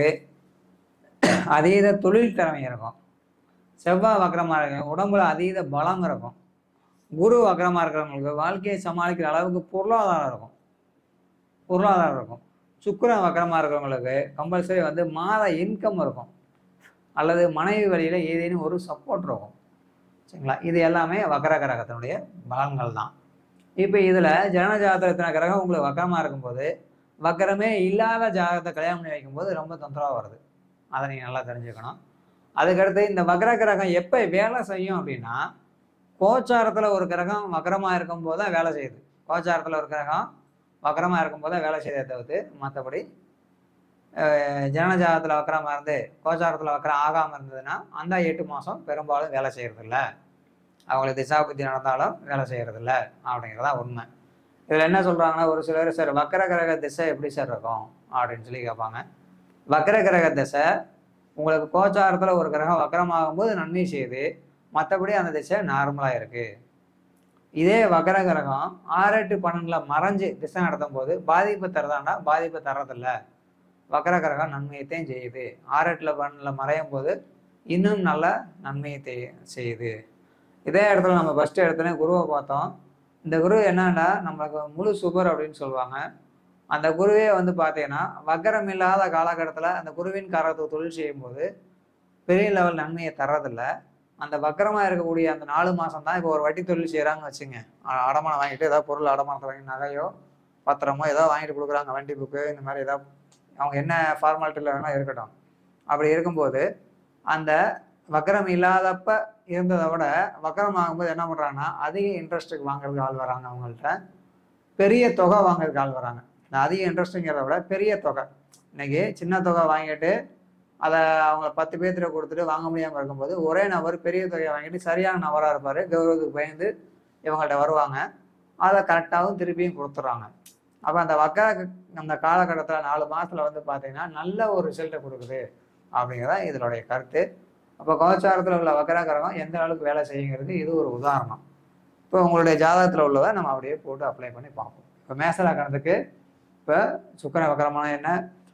[SPEAKER 1] அதீத தொழில் திறமை இருக்கும் செவ்வாய் வக்கரமாக இருக்க உடம்புல அதீத பலம் இருக்கும் குரு வக்கரமாக இருக்கிறவங்களுக்கு வாழ்க்கையை சமாளிக்கிற அளவுக்கு பொருளாதாரம் இருக்கும் பொருளாதாரம் இருக்கும் சுக்கிரன் வக்கரமாக இருக்கிறவங்களுக்கு கம்பல்சரி வந்து மாத இன்கம் இருக்கும் அல்லது மனைவி வழியில் ஏதேனும் ஒரு சப்போர்ட் இருக்கும் சரிங்களா இது எல்லாமே வக்கர கிரகத்தினுடைய பலன்கள் தான் இப்போ இதில் ஜனன ஜாதகத்தின கிரகம் உங்களுக்கு வக்கரமாக இருக்கும்போது வக்கரமே இல்லாத ஜாதகத்தை கல்யாணம் பண்ணி வைக்கும்போது ரொம்ப தொந்தரவாக வருது அதை நீங்கள் நல்லா தெரிஞ்சுக்கணும் அதுக்கடுத்து இந்த வக்கர கிரகம் எப்போ வேலை செய்யும் அப்படின்னா கோச்சாரத்தில் ஒரு கிரகம் வக்கரமாக இருக்கும்போது தான் வேலை செய்யுது கோச்சாரத்தில் ஒரு கிரகம் வக்கரமாக இருக்கும்போது தான் வேலை செய்யறதை தவிர்த்து மற்றபடி ஜனனஜாதத்தில் வக்கரமாக இருந்து கோச்சாரத்தில் வக்கரம் ஆகாமல் இருந்ததுன்னா அந்த எட்டு மாதம் பெரும்பாலும் வேலை செய்யறதில்ல அவங்களுக்கு திசா புத்தி நடந்தாலும் வேலை செய்யறதில்ல அப்படிங்கிறதா உண்மை இதில் என்ன சொல்கிறாங்கன்னா ஒரு சிலர் சார் வக்கர கிரக திசை எப்படி சார் இருக்கும் அப்படின்னு சொல்லி கேட்பாங்க வக்கர கிரக திசை உங்களுக்கு கோச்சாரத்தில் ஒரு கிரகம் வக்கரமாகும்போது நன்மை செய்யுது மற்றபடி அந்த திசை நார்மலாக இருக்குது இதே வக்கர கிரகம் ஆறு எட்டு பன்னெண்டில் மறைஞ்சு திசை நடத்தும் போது பாதிப்பு தரதாண்டா பாதிப்பு தர்றதில்ல வக்கர கிரகம் நன்மையத்தையும் செய்யுது ஆறு எட்டில் பன்னெண்டில் மறையும் போது இன்னும் நல்ல நன்மையை தெ- செய்யுது இதே இடத்துல நம்ம ஃபஸ்ட்டு இடத்துல குருவை பார்த்தோம் இந்த குரு என்னன்னா நம்மளுக்கு முழு சுபர் அப்படின்னு சொல்லுவாங்க அந்த குருவே வந்து பார்த்தீங்கன்னா வக்கரம் இல்லாத காலகட்டத்தில் அந்த குருவின் காரத்தை தொழில் செய்யும்போது பெரிய லெவல் நன்மையை தர்றதில்ல அந்த வக்கரமாக இருக்கக்கூடிய அந்த நாலு மாதம் தான் இப்போ ஒரு வட்டி தொழில் செய்கிறாங்கன்னு வச்சுங்க அ- அடமானம் வாங்கிட்டு ஏதாவது பொருள் அடமானத்தை வாங்கி நகையோ பத்திரமோ ஏதோ வாங்கிட்டு கொடுக்குறாங்க வண்டி புக்கு இந்த மாதிரி ஏதாவது அவங்க என்ன ஃபார்மாலிட்டியில் வேணால் இருக்கட்டும் அப்படி இருக்கும்போது அந்த வக்கரம் இல்லாதப்ப இருந்ததை விட வக்கரம் ஆகும்போது என்ன பண்ணுறாங்கன்னா அதிக இன்ட்ரெஸ்ட்டுக்கு வாங்குறதுக்கு ஆள் வராங்க அவங்கள்ட்ட பெரிய தொகை வாங்குறதுக்கு ஆள் வராங்க இந்த அதிக இன்ட்ரெஸ்ட்டுங்கிறத விட பெரிய தொகை இன்னைக்கு சின்ன தொகை வாங்கிட்டு அதை அவங்க பத்து பேர்த்துல கொடுத்துட்டு வாங்க முடியாமல் இருக்கும்போது ஒரே நபர் பெரிய தொகையை வாங்கிட்டு சரியான நபராக இருப்பார் கௌரவத்துக்கு பயந்து இவங்கள்ட்ட வருவாங்க அதை கரெக்டாகவும் திருப்பியும் கொடுத்துட்றாங்க அப்போ அந்த வக்கர அந்த காலகட்டத்தில் நாலு மாதத்தில் வந்து பார்த்தீங்கன்னா நல்ல ஒரு ரிசல்ட்டை கொடுக்குது அப்படிங்கிறதான் இதனுடைய கருத்து அப்போ கோச்சாரத்தில் உள்ள வக்கர கிரகம் எந்த அளவுக்கு வேலை செய்யுங்கிறது இது ஒரு உதாரணம் இப்போ உங்களுடைய ஜாதகத்தில் உள்ளதை நம்ம அப்படியே போட்டு அப்ளை பண்ணி பார்ப்போம் இப்போ மேசலக்கணத்துக்கு இப்போ சுக்கர வக்கரமான என்ன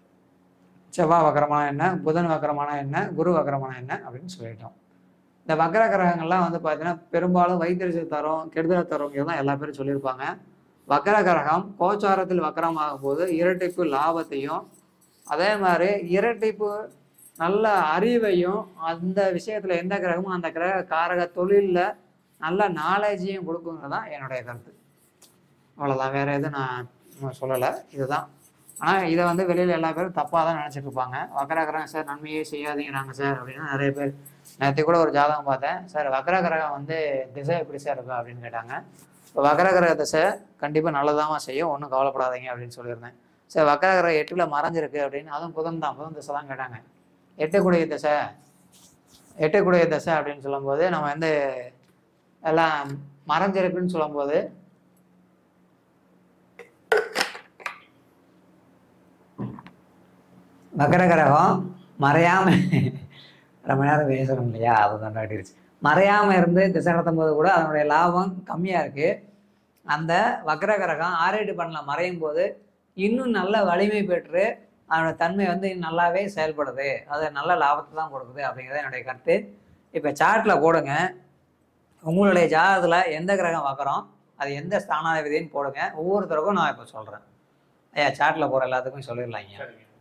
[SPEAKER 1] செவ்வாய் வக்கரமான என்ன புதன் வக்கரமான என்ன குரு வக்கரமான என்ன அப்படின்னு சொல்லிட்டோம் இந்த வக்கர கிரகங்கள்லாம் வந்து பார்த்தீங்கன்னா பெரும்பாலும் வைத்தறிச்சல் தரும் கெடுதல் தருங்கிறது தான் எல்லா பேரும் சொல்லியிருப்பாங்க வக்கர கிரகம் கோச்சாரத்தில் வக்கரமாகும் போது இரட்டிப்பு லாபத்தையும் அதே மாதிரி இரட்டிப்பு நல்ல அறிவையும் அந்த விஷயத்துல எந்த கிரகமும் அந்த கிரக காரக தொழில்ல நல்ல நாலேஜையும் கொடுக்குங்கிறது தான் என்னுடைய கருத்து அவ்வளோதான் வேற எதுவும் நான் சொல்லலை இதுதான் ஆனால் இதை வந்து வெளியில் எல்லா பேரும் தப்பாக தான் நினச்சிட்டு இருப்பாங்க வக்கரகிரகம் சார் நன்மையே செய்யாதீங்கிறாங்க சார் அப்படின்னா நிறைய பேர் நேற்று கூட ஒரு ஜாதகம் பார்த்தேன் சார் வக்கரகிரகம் வந்து திசை எப்படி சார் இருக்கும் அப்படின்னு கேட்டாங்க இப்போ வக்கரகிரக திசை கண்டிப்பாக நல்லதாமா செய்யும் ஒன்றும் கவலைப்படாதீங்க அப்படின்னு சொல்லியிருந்தேன் சார் வக்கரகிரகம் எட்டில் மறைஞ்சிருக்கு அப்படின்னு அதுவும் புதன் தான் புதன் திசை தான் கேட்டாங்க எட்டுக்குடைய திசை எட்டுக்குடைய திசை அப்படின்னு சொல்லும்போது நம்ம வந்து எல்லாம் மறைஞ்சிருக்குன்னு சொல்லும்போது மகரகிரகம் மறையாம ரொம்ப நேரம் பேசணும் இல்லையா அதுதான் காட்டிருச்சு மறையாம இருந்து திசை நடத்தும் போது கூட அதனுடைய லாபம் கம்மியா இருக்கு அந்த வக்ரகிரகம் ஆரேட்டு பண்ணல மறையும் போது இன்னும் நல்ல வலிமை பெற்று அதனோட தன்மை வந்து இன்னும் நல்லாவே செயல்படுது அது நல்ல லாபத்தை தான் கொடுக்குது அப்படிங்கிறது என்னுடைய கருத்து இப்போ சார்ட்டில் போடுங்க உங்களுடைய ஜாதகத்தில் எந்த கிரகம் வக்கரம் அது எந்த ஸ்தானாதிபதின்னு போடுங்க ஒவ்வொருத்தருக்கும் நான் இப்போ சொல்கிறேன் ஐயா சார்ட்டில் போகிற எல்லாத்துக்கும் சொல்லிடலாங்க
[SPEAKER 2] சரிங்க